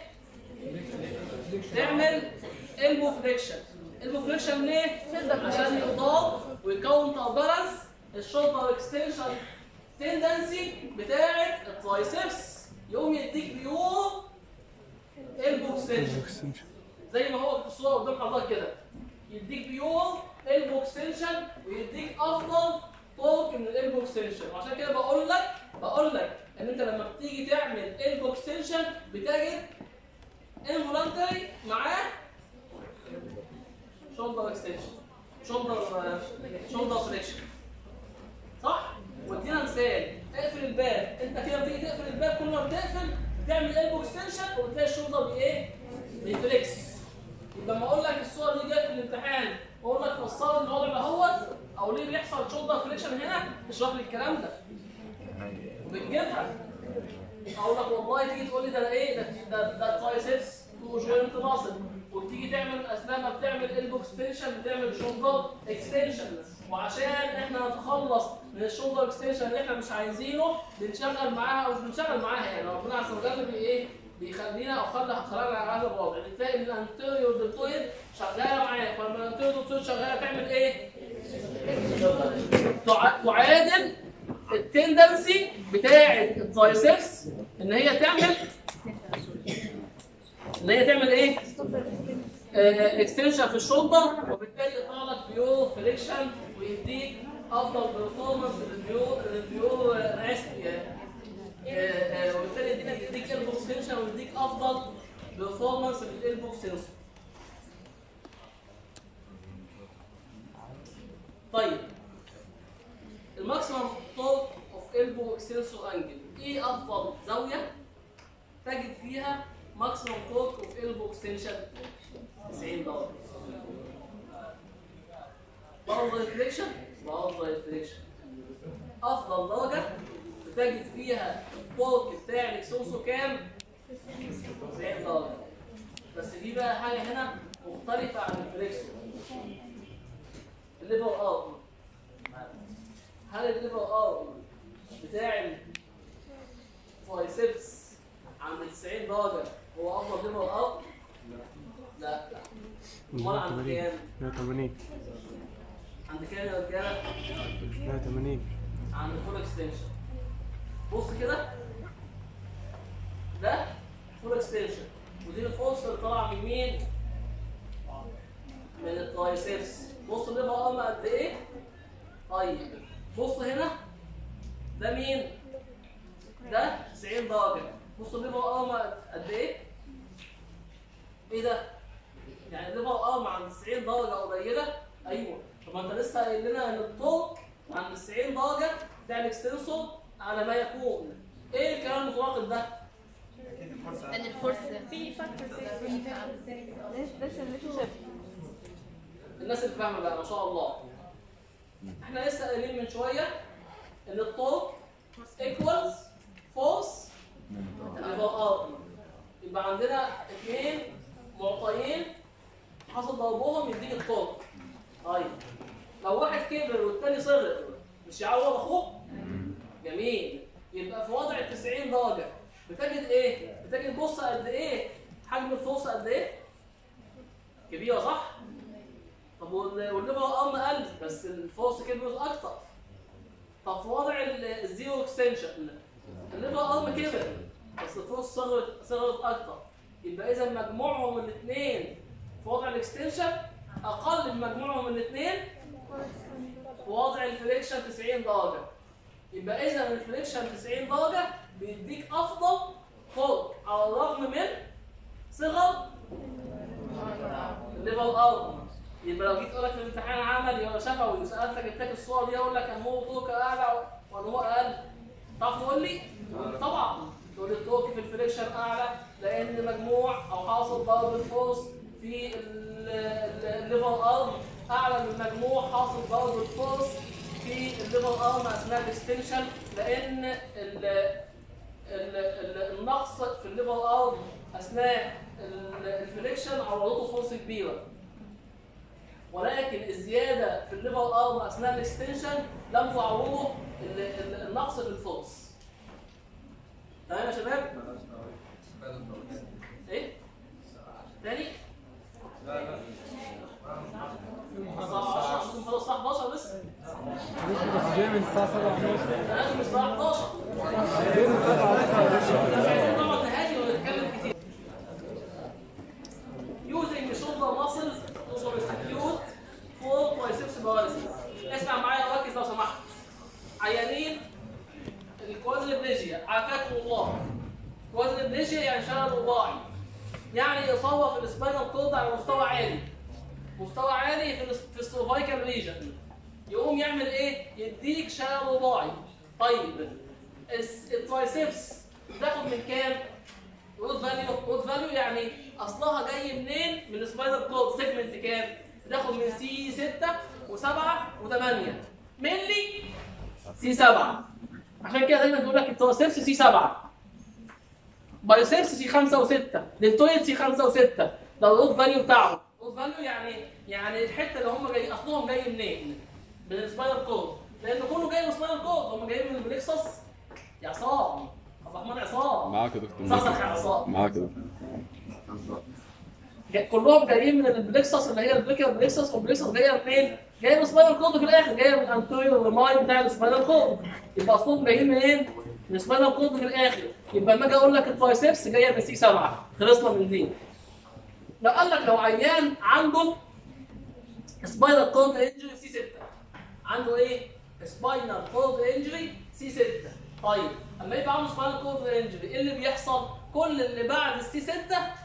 تعمل البو فليكشن البو فليكشن ليه؟ عشان يضاد ويكون بالانس الشولدر اكستنشن تندنسي بتاعت الترايسبس يقوم يديك بيور البو اكستنشن زي ما هو في الصوره قدام حضرتك كده يديك بيور البو اكستنشن ويديك افضل طرق من الالبو اكستنشن وعشان كده بقول لك بقول لك ان انت لما بتيجي تعمل البو اكستنشن بتجد انفولانتري معاه شولدر اكستنشن شولدر شولدر فليكشن صح؟ وادينا مثال اقفل الباب انت كده بتيجي تقفل الباب كل ما بتقفل تعمل البو اكستنشن وبتلاقي الشولدر بايه؟ بيفليكس لما اقول لك الصور دي جايه في الامتحان واقول لك فسر لي الوضع دهوت او ليه بيحصل شولدر فليكشن هنا اشرح لي الكلام ده وبنجيبها اقول لك والله تيجي تقول لي ده ايه ده ده ده ترايسبس وجوينت ماسل وتيجي تعمل اثناء ما بتعمل البو اكستنشن بتعمل شولدر اكستنشن وعشان احنا نتخلص من الشولدر اكستنشن اللي احنا مش عايزينه بنشغل معاها او مش بنشغل معاها يعني ربنا عز وجل بي ايه بيخلينا او خلى خلقنا على هذا الوضع بتلاقي ان الانتيريور دلتويد شغاله معاك فلما الانتيريور دلتويد شغاله تعمل ايه؟ تع- تعادل التندنسي بتاعه الترايسبس ان هي تعمل ان هي تعمل ايه؟ اكستنشن في الشولدر وبالتالي يطلع لك بيور فليكشن ويديك افضل بيرفورمانس للبيور للبيور انا اسف يعني آه، آه، وبالتالي يديك يديك البو اكستنشن ويديك افضل بيرفورمانس للالبو اكستنشن طيب الماكسيمم تورك اوف البو اكستنسور انجل ايه افضل زاويه تجد فيها ماكسيمم تورك اوف البو اكستنشن 90 درجه برضه ريفليكشن برضه ريفليكشن افضل درجه بتجد فيها التورك بتاع الاكسنسور كام 90 درجه بس في بقى حاجه هنا مختلفه عن الفليكسور الليفر ار هل الليفر ار بتاع الترايسبس عند 90 درجه هو افضل ليفر ار؟ لا لا امال عند كام؟ 180 عند كام يا رجاله؟ 180 عند الفول اكستنشن بص كده ده فول اكستنشن ودي الفورس اللي طالعه من مين؟ من الترايسبس بص الليفر ارم قد ايه؟ طيب بص هنا ده مين؟ ده 90 درجه بص الليفر ارم قد ايه؟ ايه ده؟ يعني الليفر ارم عند 90 درجه قليله؟ ايوه طب ما انت لسه قايل لنا ان الطرق عند 90 درجه بتاع الاكستنسور على ما يكون ايه الكلام المتناقض ده؟ ان الفرصه في الناس اللي فاهمه بقى ما شاء الله احنا لسه قايلين من شويه ان الطرق ايكوالز فورس يبقى ار يبقى عندنا اثنين معطيين حصل ضربهم يديك الطرق طيب لو واحد كبر والتاني صغر مش يعوض اخوه جميل يبقى في وضع 90 درجه بتجد ايه بتجد بص قد ايه حجم الفرصه قد ايه كبيره صح طب وال- والليفر ارم قل بس الفورس كبرت اكتر طب في وضع ال- الزيرو اكستنشن الليفر ارم كبر بس الفورس صغرت صغرت اكتر يبقى اذا مجموعهم الاثنين في وضع الاكستنشن اقل من مجموعهم الاثنين في وضع الفليكشن 90 درجه يبقى اذا الفليكشن 90 درجه بيديك افضل فوق على الرغم من صغر الليفل ارم يبقى لو جيت اقول لك في الامتحان عملي ولا شفوي وسالتك اديتك الصور دي اقول لك ان هو طوق اعلى ولا هو اقل تعرف تقول لي؟ طبعا تقول لي الطوق في الفريكشن اعلى لان مجموع او حاصل ضرب الفورس في ال- ال- الليفل ارم اعلى من مجموع حاصل ضرب الفورس في الليفل ارم اثناء الاكستنشن لان ال ال- ال- النقص في الليفل ارم اثناء ال- الفليكشن عوضته فرص كبيره ولكن الزياده في الليفل ارم اثناء الاكستنشن لم تعوضه ال- ال- النقص في الفورس تمام يا شباب ايه تاني الساعة 10 المفروض الساعة 11 لسه بس جاي من الساعة 7 ده لازم الساعة 11 جاي من 7 مش عايزين نقعد نهادي ونتكلم كتير. Using the shoulder muscles to substitute for triceps paralysis. اسمع معايا وركز لو سمحت. عيانين الكوادريبليجيا عافاكم الله. كوادريبليجيا يعني شلل رباعي. يعني اصابه في السباينال كورد على مستوى عالي. مستوى عالي في الس- في السيرفايكال ريجن. يقوم يعمل ايه؟ يديك شلل رباعي. طيب الس- الترايسبس بتاخد من كام؟ رود فاليو رود فاليو يعني اصلها جاي منين من السبايدر كود سيجمنت كام بتاخد من سي 6 و7 و8 ملي سي 7 عشان كده دايما بيقول لك التوسيبس سي 7 بايوسيبس سي 5 و6 دلتويد سي 5 و6 ده الروت فاليو بتاعهم الروت فاليو يعني يعني الحته اللي هم جاي اصلهم جاي منين؟ من السبايدر كود لان كله جاي من السبايدر كود هم جايين من البليكسس يا عصام عبد الرحمن عصام معاك يا دكتور صح صح يا عصام معاك يا دكتور جا- كلهم جايين من البليكسس اللي هي البليكر بليكسس والبليكسس جايه منين؟ جايه من السبايدر كود في الاخر جايه من الانتوريور ريماي بتاع السبايدر كود يبقى اصلهم جايين منين؟ من السبايدر كود في الاخر يبقى لما اجي اقول لك الترايسبس جايه من سي 7 خلصنا من دي لو قال لك لو عيان عنده سباينال كورد انجري سي 6 عنده ايه؟ سباينال كورد انجري سي 6 طيب اما يبقى عنده سباينال كورد انجري ايه اللي بيحصل؟ كل اللي بعد السي 6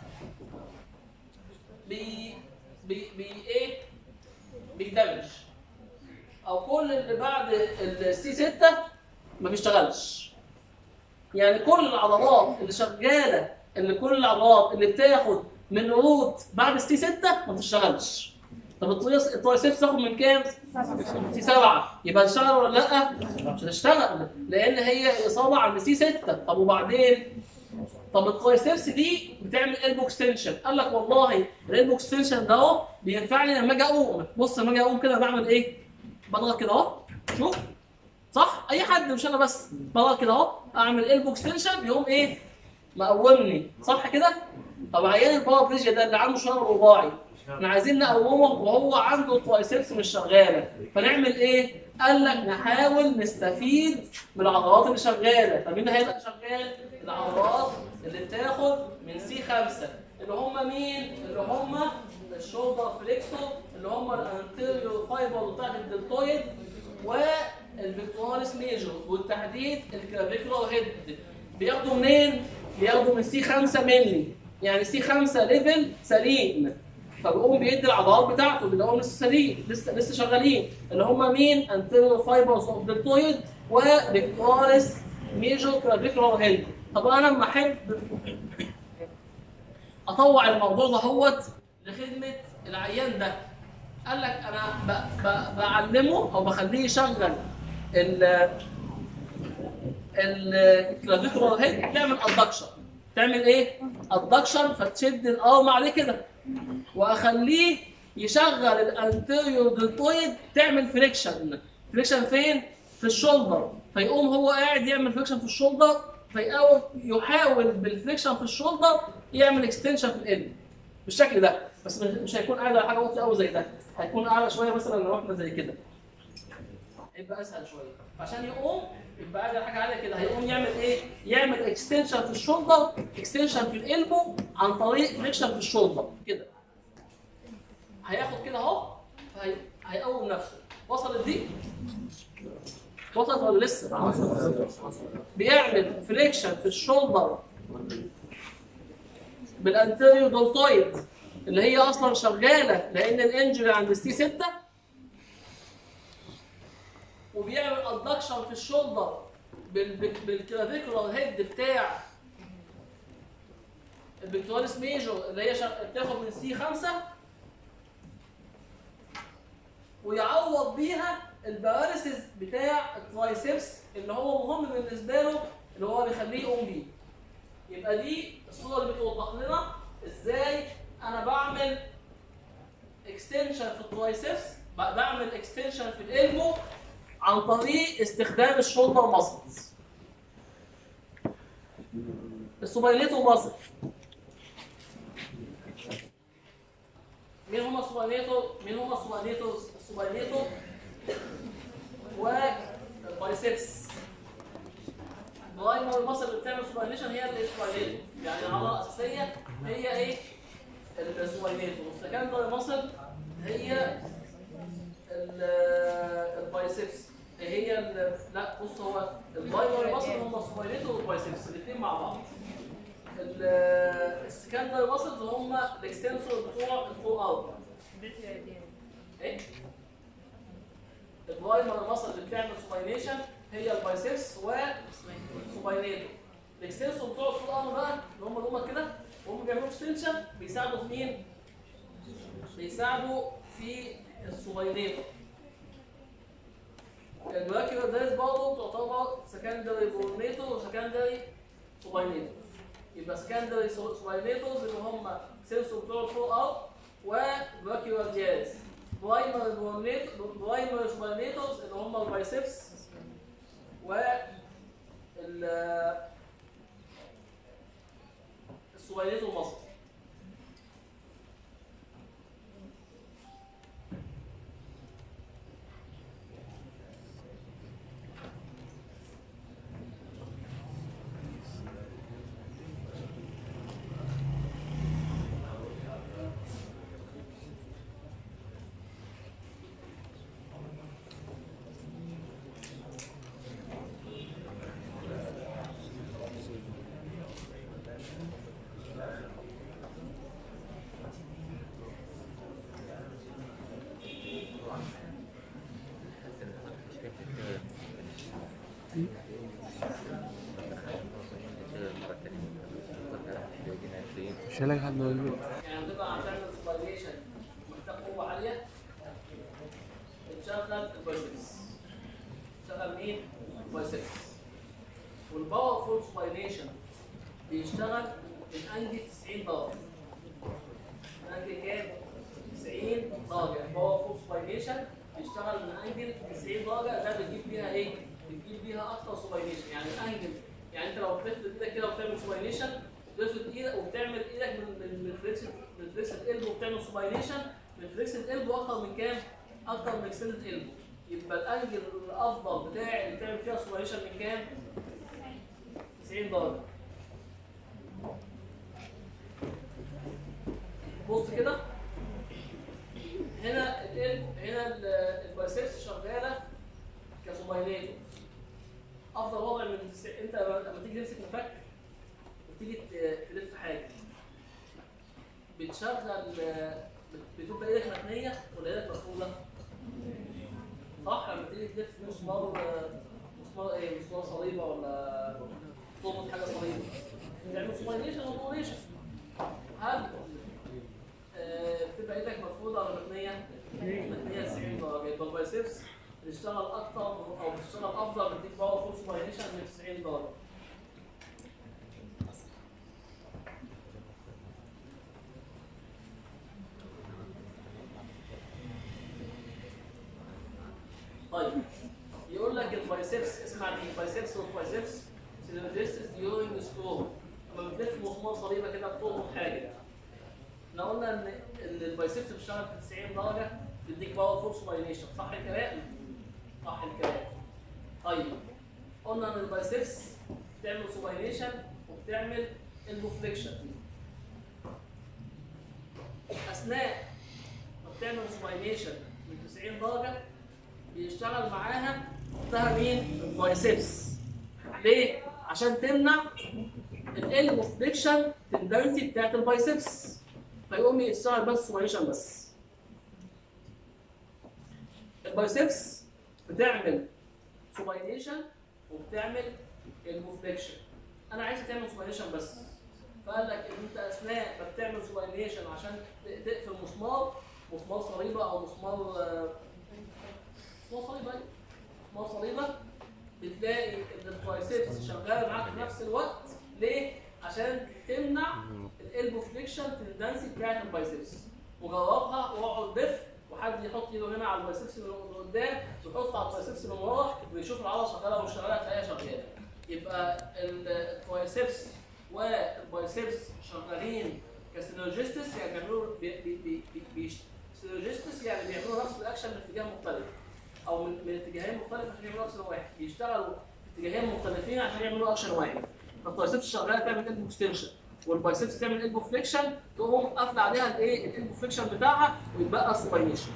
بي بي بي ايه؟ بيدمج او كل اللي بعد السي 6 ما بيشتغلش يعني كل العضلات اللي شغاله اللي كل العضلات اللي بتاخد من روت بعد السي 6 ما بتشتغلش طب الترايس- الترايسبس تاخد من كام؟ سي 7 يبقى هتشتغل ولا لا؟ مش هتشتغل لان هي اصابه عند سي 6 طب وبعدين؟ طب الترايسبس دي بتعمل البو اكستنشن قال لك والله الالبو اكستنشن ده اهو بينفعني لما اجي اقوم بص لما اجي اقوم كده بعمل ايه؟ بضغط كده اهو شوف صح اي حد مش انا بس بضغط كده اهو اعمل البو اكستنشن يقوم ايه مقومني صح كده طب عيان البارابليجيا ده اللي عنده شلل رباعي احنا عايزين نقومه وهو عنده الترايسبس مش شغاله فنعمل ايه قال لك نحاول نستفيد من العضلات اللي شغاله طب مين هيبقى شغال العضلات اللي بتاخد من سي 5 اللي هم مين اللي هم الشولدر فليكسو اللي هم الانتيريور فايبر بتاعت الدلتويد والفيكتوراليس ميجور والتحديد الكلافيكولار هيد بياخدوا منين؟ بياخدوا من سي 5 مللي يعني سي 5 ليفل سليم فبيقوم بيدي العضلات بتاعته اللي هم لسه سليم لسه لسه شغالين اللي هم مين؟ انتيريور فايبرز اوف دلتويد وفيكتوراليس ميجور كلافيكولار هيد طب انا لما احب اطوع الموضوع ده هوت لخدمه العيان ده قال لك انا ب... ب... بعلمه او بخليه يشغل ال الكلافيكولار هيد تعمل ادكشن تعمل ايه؟ ادكشن فتشد الارم عليه كده واخليه يشغل الانتيريور دلتويد تعمل فريكشن فريكشن فين؟ في الشولدر فيقوم هو قاعد يعمل فريكشن في الشولدر فيحاول يحاول بالفريكشن في الشولدر يعمل اكستنشن في القلب بالشكل ده بس مش هيكون قاعد على حاجه واطيه قوي زي ده هيكون اعلى شويه مثلا لو احنا زي كده يبقى اسهل شويه عشان يقوم يبقى قاعد على حاجه عاليه كده هيقوم يعمل ايه؟ يعمل اكستنشن في الشولدر اكستنشن في القلبه عن طريق فريكشن في الشولدر كده هياخد كده اهو فهي- هيقوم نفسه وصلت دي؟ وصلت ولا لسه؟ بيعمل فريكشن في الشولدر بالانتيريو دولتويد اللي هي اصلا شغاله لان الانجري عند السي 6 وبيعمل ادكشن في الشولدر بال- بال- بالكلافيكولار هيد بتاع البكتوريس ميجور اللي هي شغ- بتاخد من سي 5 ويعوض بيها الباراليسيس بتاع الترايسبس اللي هو مهم بالنسبه له اللي هو بيخليه يقوم بيه يبقى دي الصوره اللي بتوضح لنا ازاي انا بعمل اكستنشن في الترايسبس ب- بعمل اكستنشن في الالبو عن طريق استخدام الشولدر ماسلز السوباينيتو ماسل مين هما السوباينيتو مين هما السوباينيتو السوباينيتو والبايسبس برايمري ماسل اللي بتعمل سوباينيشن هي السوباينيتو يعني العضله الاساسيه هي ايه السوباينيتو والسكندري ماسل هي ال- البايسبس هي ال- لا بص هو البايمري ماسل هم السوباينيتو والبايسبس الاثنين مع بعض ال- السكندري ماسلز هم الاكستنسور بتوع الفور اوت ايه البرايمري ماسل اللي بتعمل سوباينيشن هي البايسبس والسوباينيتو الاكستنسور بتوع الفور اوت بقى اللي هم اللي هم كده هم بيعملوا اكستنشن بيساعدوا في مين؟ بيساعدوا في الصغيرين البراكيو فيرس برضه تعتبر سكندري بورنيتو وسكندري سوباينيتو يبقى سكندري سوباينيتوز اللي هم سيرسو بتوع الفوق اوت وبراكيو جاز برايمري بورنيتو برايمري سوباينيتوز اللي هم البايسبس و ال- السوباينيتو المصري مش هلاقي حد موجود يعني بتبقى عشان السوباينيشن محتاج قوة عالية بتشغل البايسبس تشغل مين؟ البايسبس والباور فول سوباينيشن بيشتغل من انجل 90 درجة من انجل كام؟ 90 درجة الباور فول سوباينيشن بيشتغل من انجل 90 درجة ده بتجيب بيها ايه؟ بتجيب بيها اكتر سوباينيشن يعني الانجل يعني انت لو بتفرد ايدك كده وبتعمل سوباينيشن بتفرد ايدك وبتعمل ايدك من من من فليكس من فليكس القلب وبتعمل سوباينيشن من فليكس القلب اكتر من كام؟ اكتر من اكستندد قلب يبقى الانجل الافضل بتاعي اللي تعمل فيها سوباينيشن من كام؟ 90 درجة بص كده هنا القلب هنا ال- البايسبس شغاله كسوباينيتو افضل وضع من الس- انت لما تيجي تمسك مفك وتيجي ت- تلف حاجه بتشغل بت- بتبقى ايدك متنيه ولا ايدك مفروضه؟ صح لما تيجي تلف مسمار مسمار ايه مسمار صليبه ولا تربط حاجه صليبه تعمل سوباينيشن وبوريشن هل آه، بتبقى ايدك مفروضه ولا متنيه؟ متنيه 90 درجه يبقى البايسبس بتشتغل اكتر او بتشتغل افضل بتديك باور فول سوباينيشن من 90 درجه طيب يقول لك البايسبس اسمع دي البايسبس والبايسبس سيلوجيستس ديورنج سكرول لما بتلف مسمار صليبه كده بتربط حاجه احنا قلنا ان ان البايسبس بتشتغل في 90 درجه تديك باور فول سوباينيشن صح الكلام؟ صح الكلام طيب قلنا ان البايسبس بتعمل سوباينيشن وبتعمل البوفليكشن اثناء ما بتعمل سوباينيشن من 90 درجه بيشتغل معاها اختها مين؟ البايسبس ليه؟ عشان تمنع الالبوفليكشن تندنسي بتاعت البايسبس فيقوم يشتغل بس سوباينيشن بس البايسبس بتعمل سوباينيشن وبتعمل البوفليكشن انا عايز تعمل سوباينيشن بس فقال لك ان انت اثناء ما بتعمل سوباينيشن عشان ت- تقفل مسمار مسمار صليبه او مسمار آه، مسمار صليبه أيوة. مسمار صليبه بتلاقي ان البايسبس شغاله معاك في نفس الوقت ليه؟ عشان تمنع الالبوفليكشن تندنسي بتاعت البايسبس وجربها واقعد لف وحد يحط ايده هنا على البايسبس اللي قدام ويحط على البايسبس اللي ورا ويشوف العضله شغاله ولا مش شغاله هتلاقيها شغاله يبقى ال- البايسبس والبايسبس شغالين كسينرجيستس يعني بيعملوا بي بي بي بي بي سينرجيستس يعني بيعملوا نفس الاكشن من اتجاه مختلف او من, من اتجاهين مختلفه عشان يعملوا اكشن واحد بيشتغلوا في اتجاهين مختلفين عشان يعملوا اكشن واحد فالبايسبس شغاله تعمل البو اكستنشن والبايسبس تعمل البو فليكشن تقوم قافله عليها الايه الالبو فليكشن بتاعها ويتبقى السوباينيشن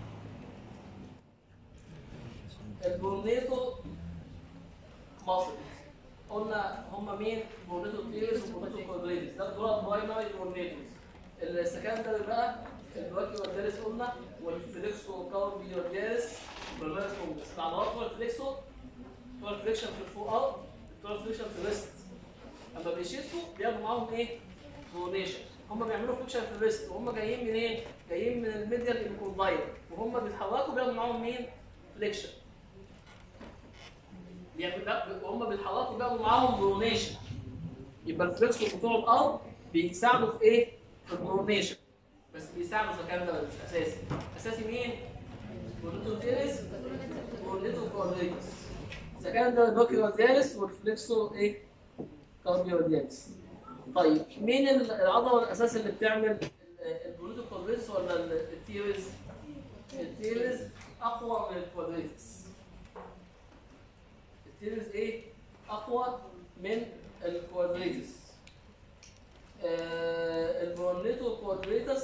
البورنيتو مصر قلنا هم مين؟ بورنيتو تيرز وبورنيتو كوادريتس ده دول برايمري بورنيتوز السكندري بقى البواكي والدارس قلنا والفليكسو والكاور بيودارس والبرمانس كومبلكس العضلات بتوع الفليكسو بتوع الفليكشن في الفوق اب بتوع الفليكشن في الريست اما بيشدوا بياخدوا معاهم ايه؟ برونيشن هم بيعملوا فليكشن في الريست وهم جايين منين؟ جايين من الميديال انكوندايل وهم بيتحركوا بياخدوا معاهم مين؟ فليكشن بيعملوا وهم بيتحركوا بياخدوا معاهم برونيشن يبقى الفليكسور بتوع الارض بيساعدوا في ايه؟ في البرونيشن بس بيساعدوا في الكلام ده مش اساسي اساسي مين؟ بوليتوتيريس بوليتو كوادريتس اذا كان ده الباكيوادياليس والفليكسور ايه؟ كارديودياليس طيب مين ال- العضله الاساسيه اللي بتعمل ال- البوليتو كوادريتس ولا ال- التيريز؟ التيريز اقوى من الكوادريتس التيريز ايه؟ اقوى من الكوادريتس آه البرونيتو كوادريتس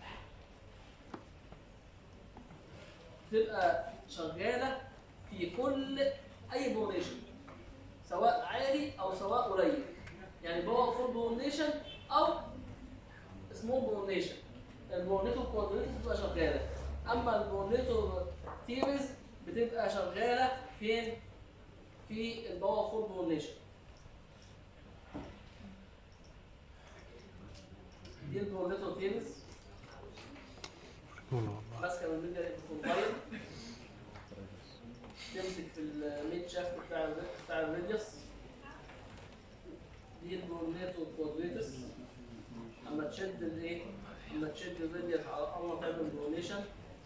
تبقى شغاله في كل اي برونيشن سواء عالي او سواء قليل يعني باور فول برونيشن او سمول برونيشن البرونيتو كوادريتس بتبقى شغاله اما البرونيتو تيريز بتبقى شغاله فين في الباور فول برونيشن دي البرونيتو تيريز ماسكه من الميديا الانفونتايل تمسك في الميد شافت بتاع ال- بتاع الراديوس دي البرونيتو كوادريتس اما تشد الايه اما تشد الراديوس على الله تعمل برونيشن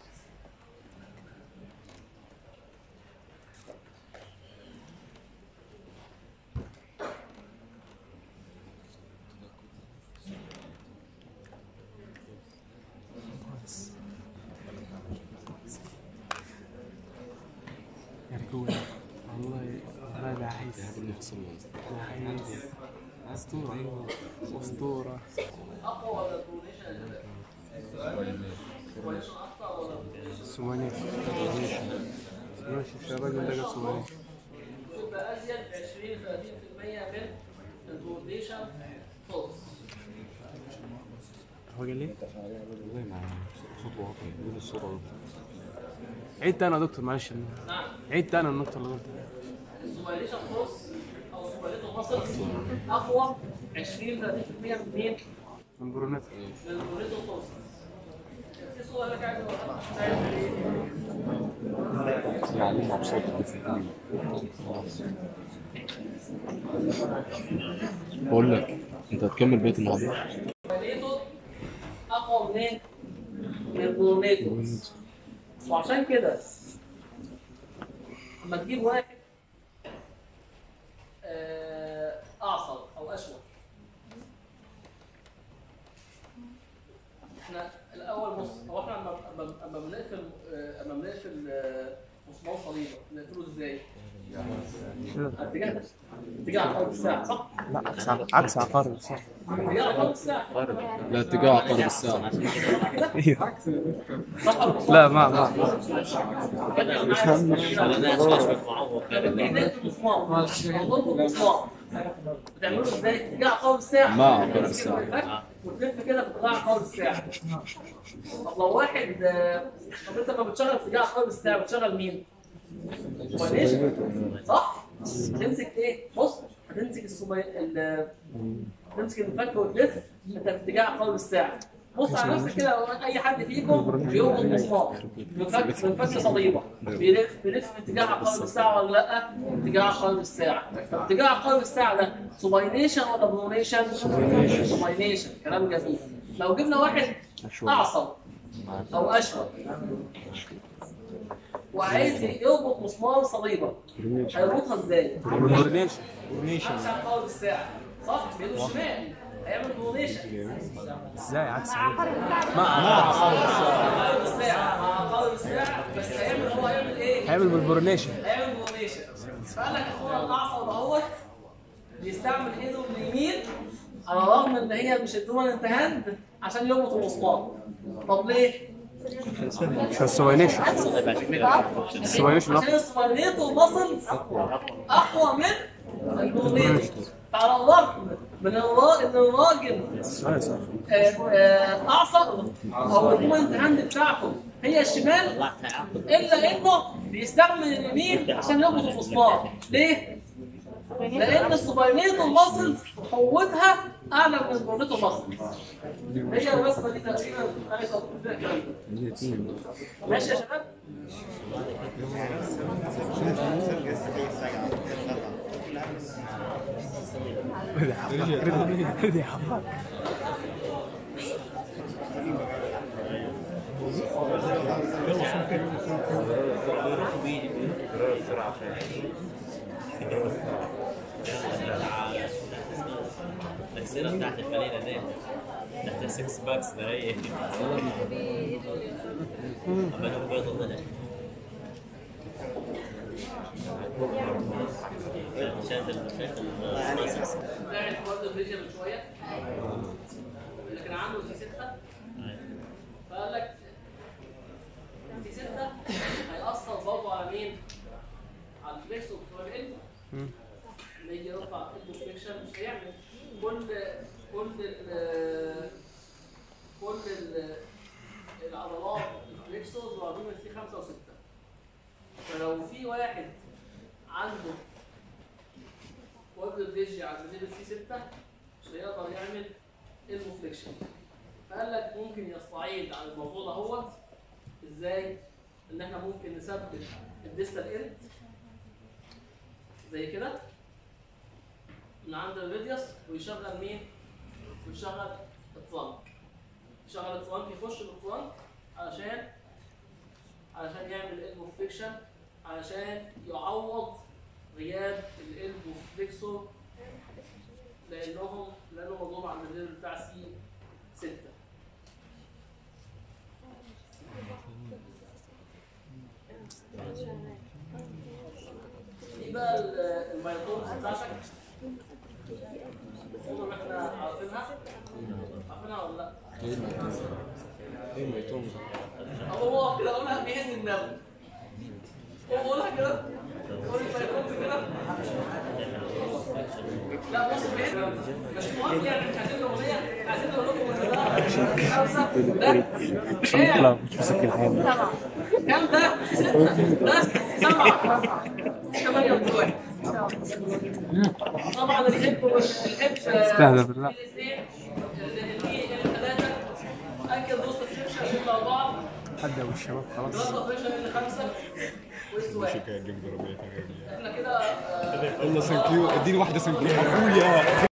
يا رجولة والله والله ده عايز المحصول ده عايز أسطورة أسطورة اقوى ولا البرونيشن البرونيشن اكتر ولا البرونيشن سومانيش ماشي الشباب ده جاب سومانيش يبقى ازيد ب 20 30% من البرونيشن فورس هو قال لي والله مع صوت واطي بيقول الصوت واطي عيد تاني يا دكتور معلش نعم عيد تاني النقطة اللي قلتها السوبريشن فورس او سوبريتو ماسل اقوى 20 30% من مين؟ من برونات من البرونيتو فورس في صور لك عايز اوريها بتاعت ايه؟ يعني مبسوط بقول لك انت هتكمل بيت النهارده البرونيتو اقوى منين؟ من البرونيتو وعشان كده لما تجيب واحد آه، اعصر او اشول احنا الاول بص هو احنا اما اما اما بنقفل آه، اما بنقفل آه، مسمار صليبه بنقفله ازاي؟ اتجاه ده اتجاه عقارب الساعه صح؟ لا عكس عكس عقارب صح اتجاه عقارب الساعه لا اتجاه عقارب الساعة صح ولا صح؟ لا ما ما بتعملوا ازاي؟ ترجع عقارب الساعة مع عقارب الساعة. وتلف كده بتطلع عقارب الساعة طب لو واحد آه، طب انت لما بتشغل اتجاه عقارب الساعة بتشغل مين؟ سوبريشن صح؟ تمسك ايه؟ بص هتمسك السوبر ال تمسك المفك وتلف انت في اتجاه عقارب الساعة بص على نفسك كده اي حد فيكم بيربط مسمار بنفك بنفك صليبه بيلف بيلف في اتجاه عقارب الساعه ولا لا؟ اتجاه عقارب الساعه طب اتجاه عقارب الساعه ده سوباينيشن ولا برونيشن؟ سوباينيشن كلام جميل لو جبنا واحد اعصب او اشول وعايز يربط مسمار صليبه هيربطها ازاي؟ برونيشن عكس عقارب الساعه صح؟ بيده الشمال هيعمل برونيشن ازاي عكس عقارب الساعه مع عقارب الساعه بس هيعمل هو هيعمل ايه؟ هيعمل بالبرونيشن هيعمل برونيشن فقال لك اخونا الاعصر اهوت بيستعمل ايده اليمين على الرغم ان هي مش الدول هاند عشان يربط المسمار طب ليه؟ مش السوانيش السوانيش عشان السباينيتو ماسلز اقوى من البرونيتو فعلى الرغم من الرا- ان الراجل صح صح آه، آه، اعصر او الدومنت هاند بتاعته هي الشمال الا انه بيستعمل اليمين عشان يربط المسمار ليه؟ لان السوبرنيتو الماسلز قوتها اعلى من برونيتو مصر هي الرسمه دي تقريبا انا صورت فيها الكلام ده الاثنين ماشي يا شباب التكسيره بتاعت الفانيله دي تحت 6 باكس ده هي اما انا بيضة طلع شايف ال- شايف الكلاسيكس لعب برضه بريجر من شويه اللي كان عنده سي 6 فقال لك سي 6 هيأثر برضه على مين؟ على الفليكس وبتوع القلب لما يجي يرفع الفليكشن مش هيعمل كل كل ال كل ال العضلات الفليكسورز واخدين من سي 5 و6 فلو في واحد عنده وزن الريجي على ليفل سي 6 مش هيقدر يعمل المفليكشن فقال لك ممكن يستعيد على الموضوع ده هو ازاي ان احنا ممكن نثبت الديستال اند زي كده من عند الريديوس ويشغل مين؟ ويشغل الترانك يشغل الترانك يخش بالترانك علشان علشان يعمل المفليكشن علشان يعوض غياب الالبو فليكسور لانهم لانه مضروب عند الليفل بتاع سي 6 دي بقى ال- الميتومز بتاعتك المفروض ان احنا عارفينها عارفينها ولا لا؟ ايه ما يتوم هو هو كده قولها بيهز النوم هو قولها كده قول الميتومز كده لا بص بيهز بس مهم يعني مش عايزين الاغنيه عايزين نقول لكم ان ده خمسه ده كام؟ مش مسكين حاجة كام ده؟ ستة ده سبعة ثمانية وواحد طبعا الحب الحب استهدى بالله. الاثنين الاثنين الثلاثة أكل دوس فريكشن اللي أربعة حد ابو الشباب خلاص ثلاثة فريكشن اللي خمسة ويست واحد احنا كده آه، يلا سنكيو اديني واحده سنكيو اخويا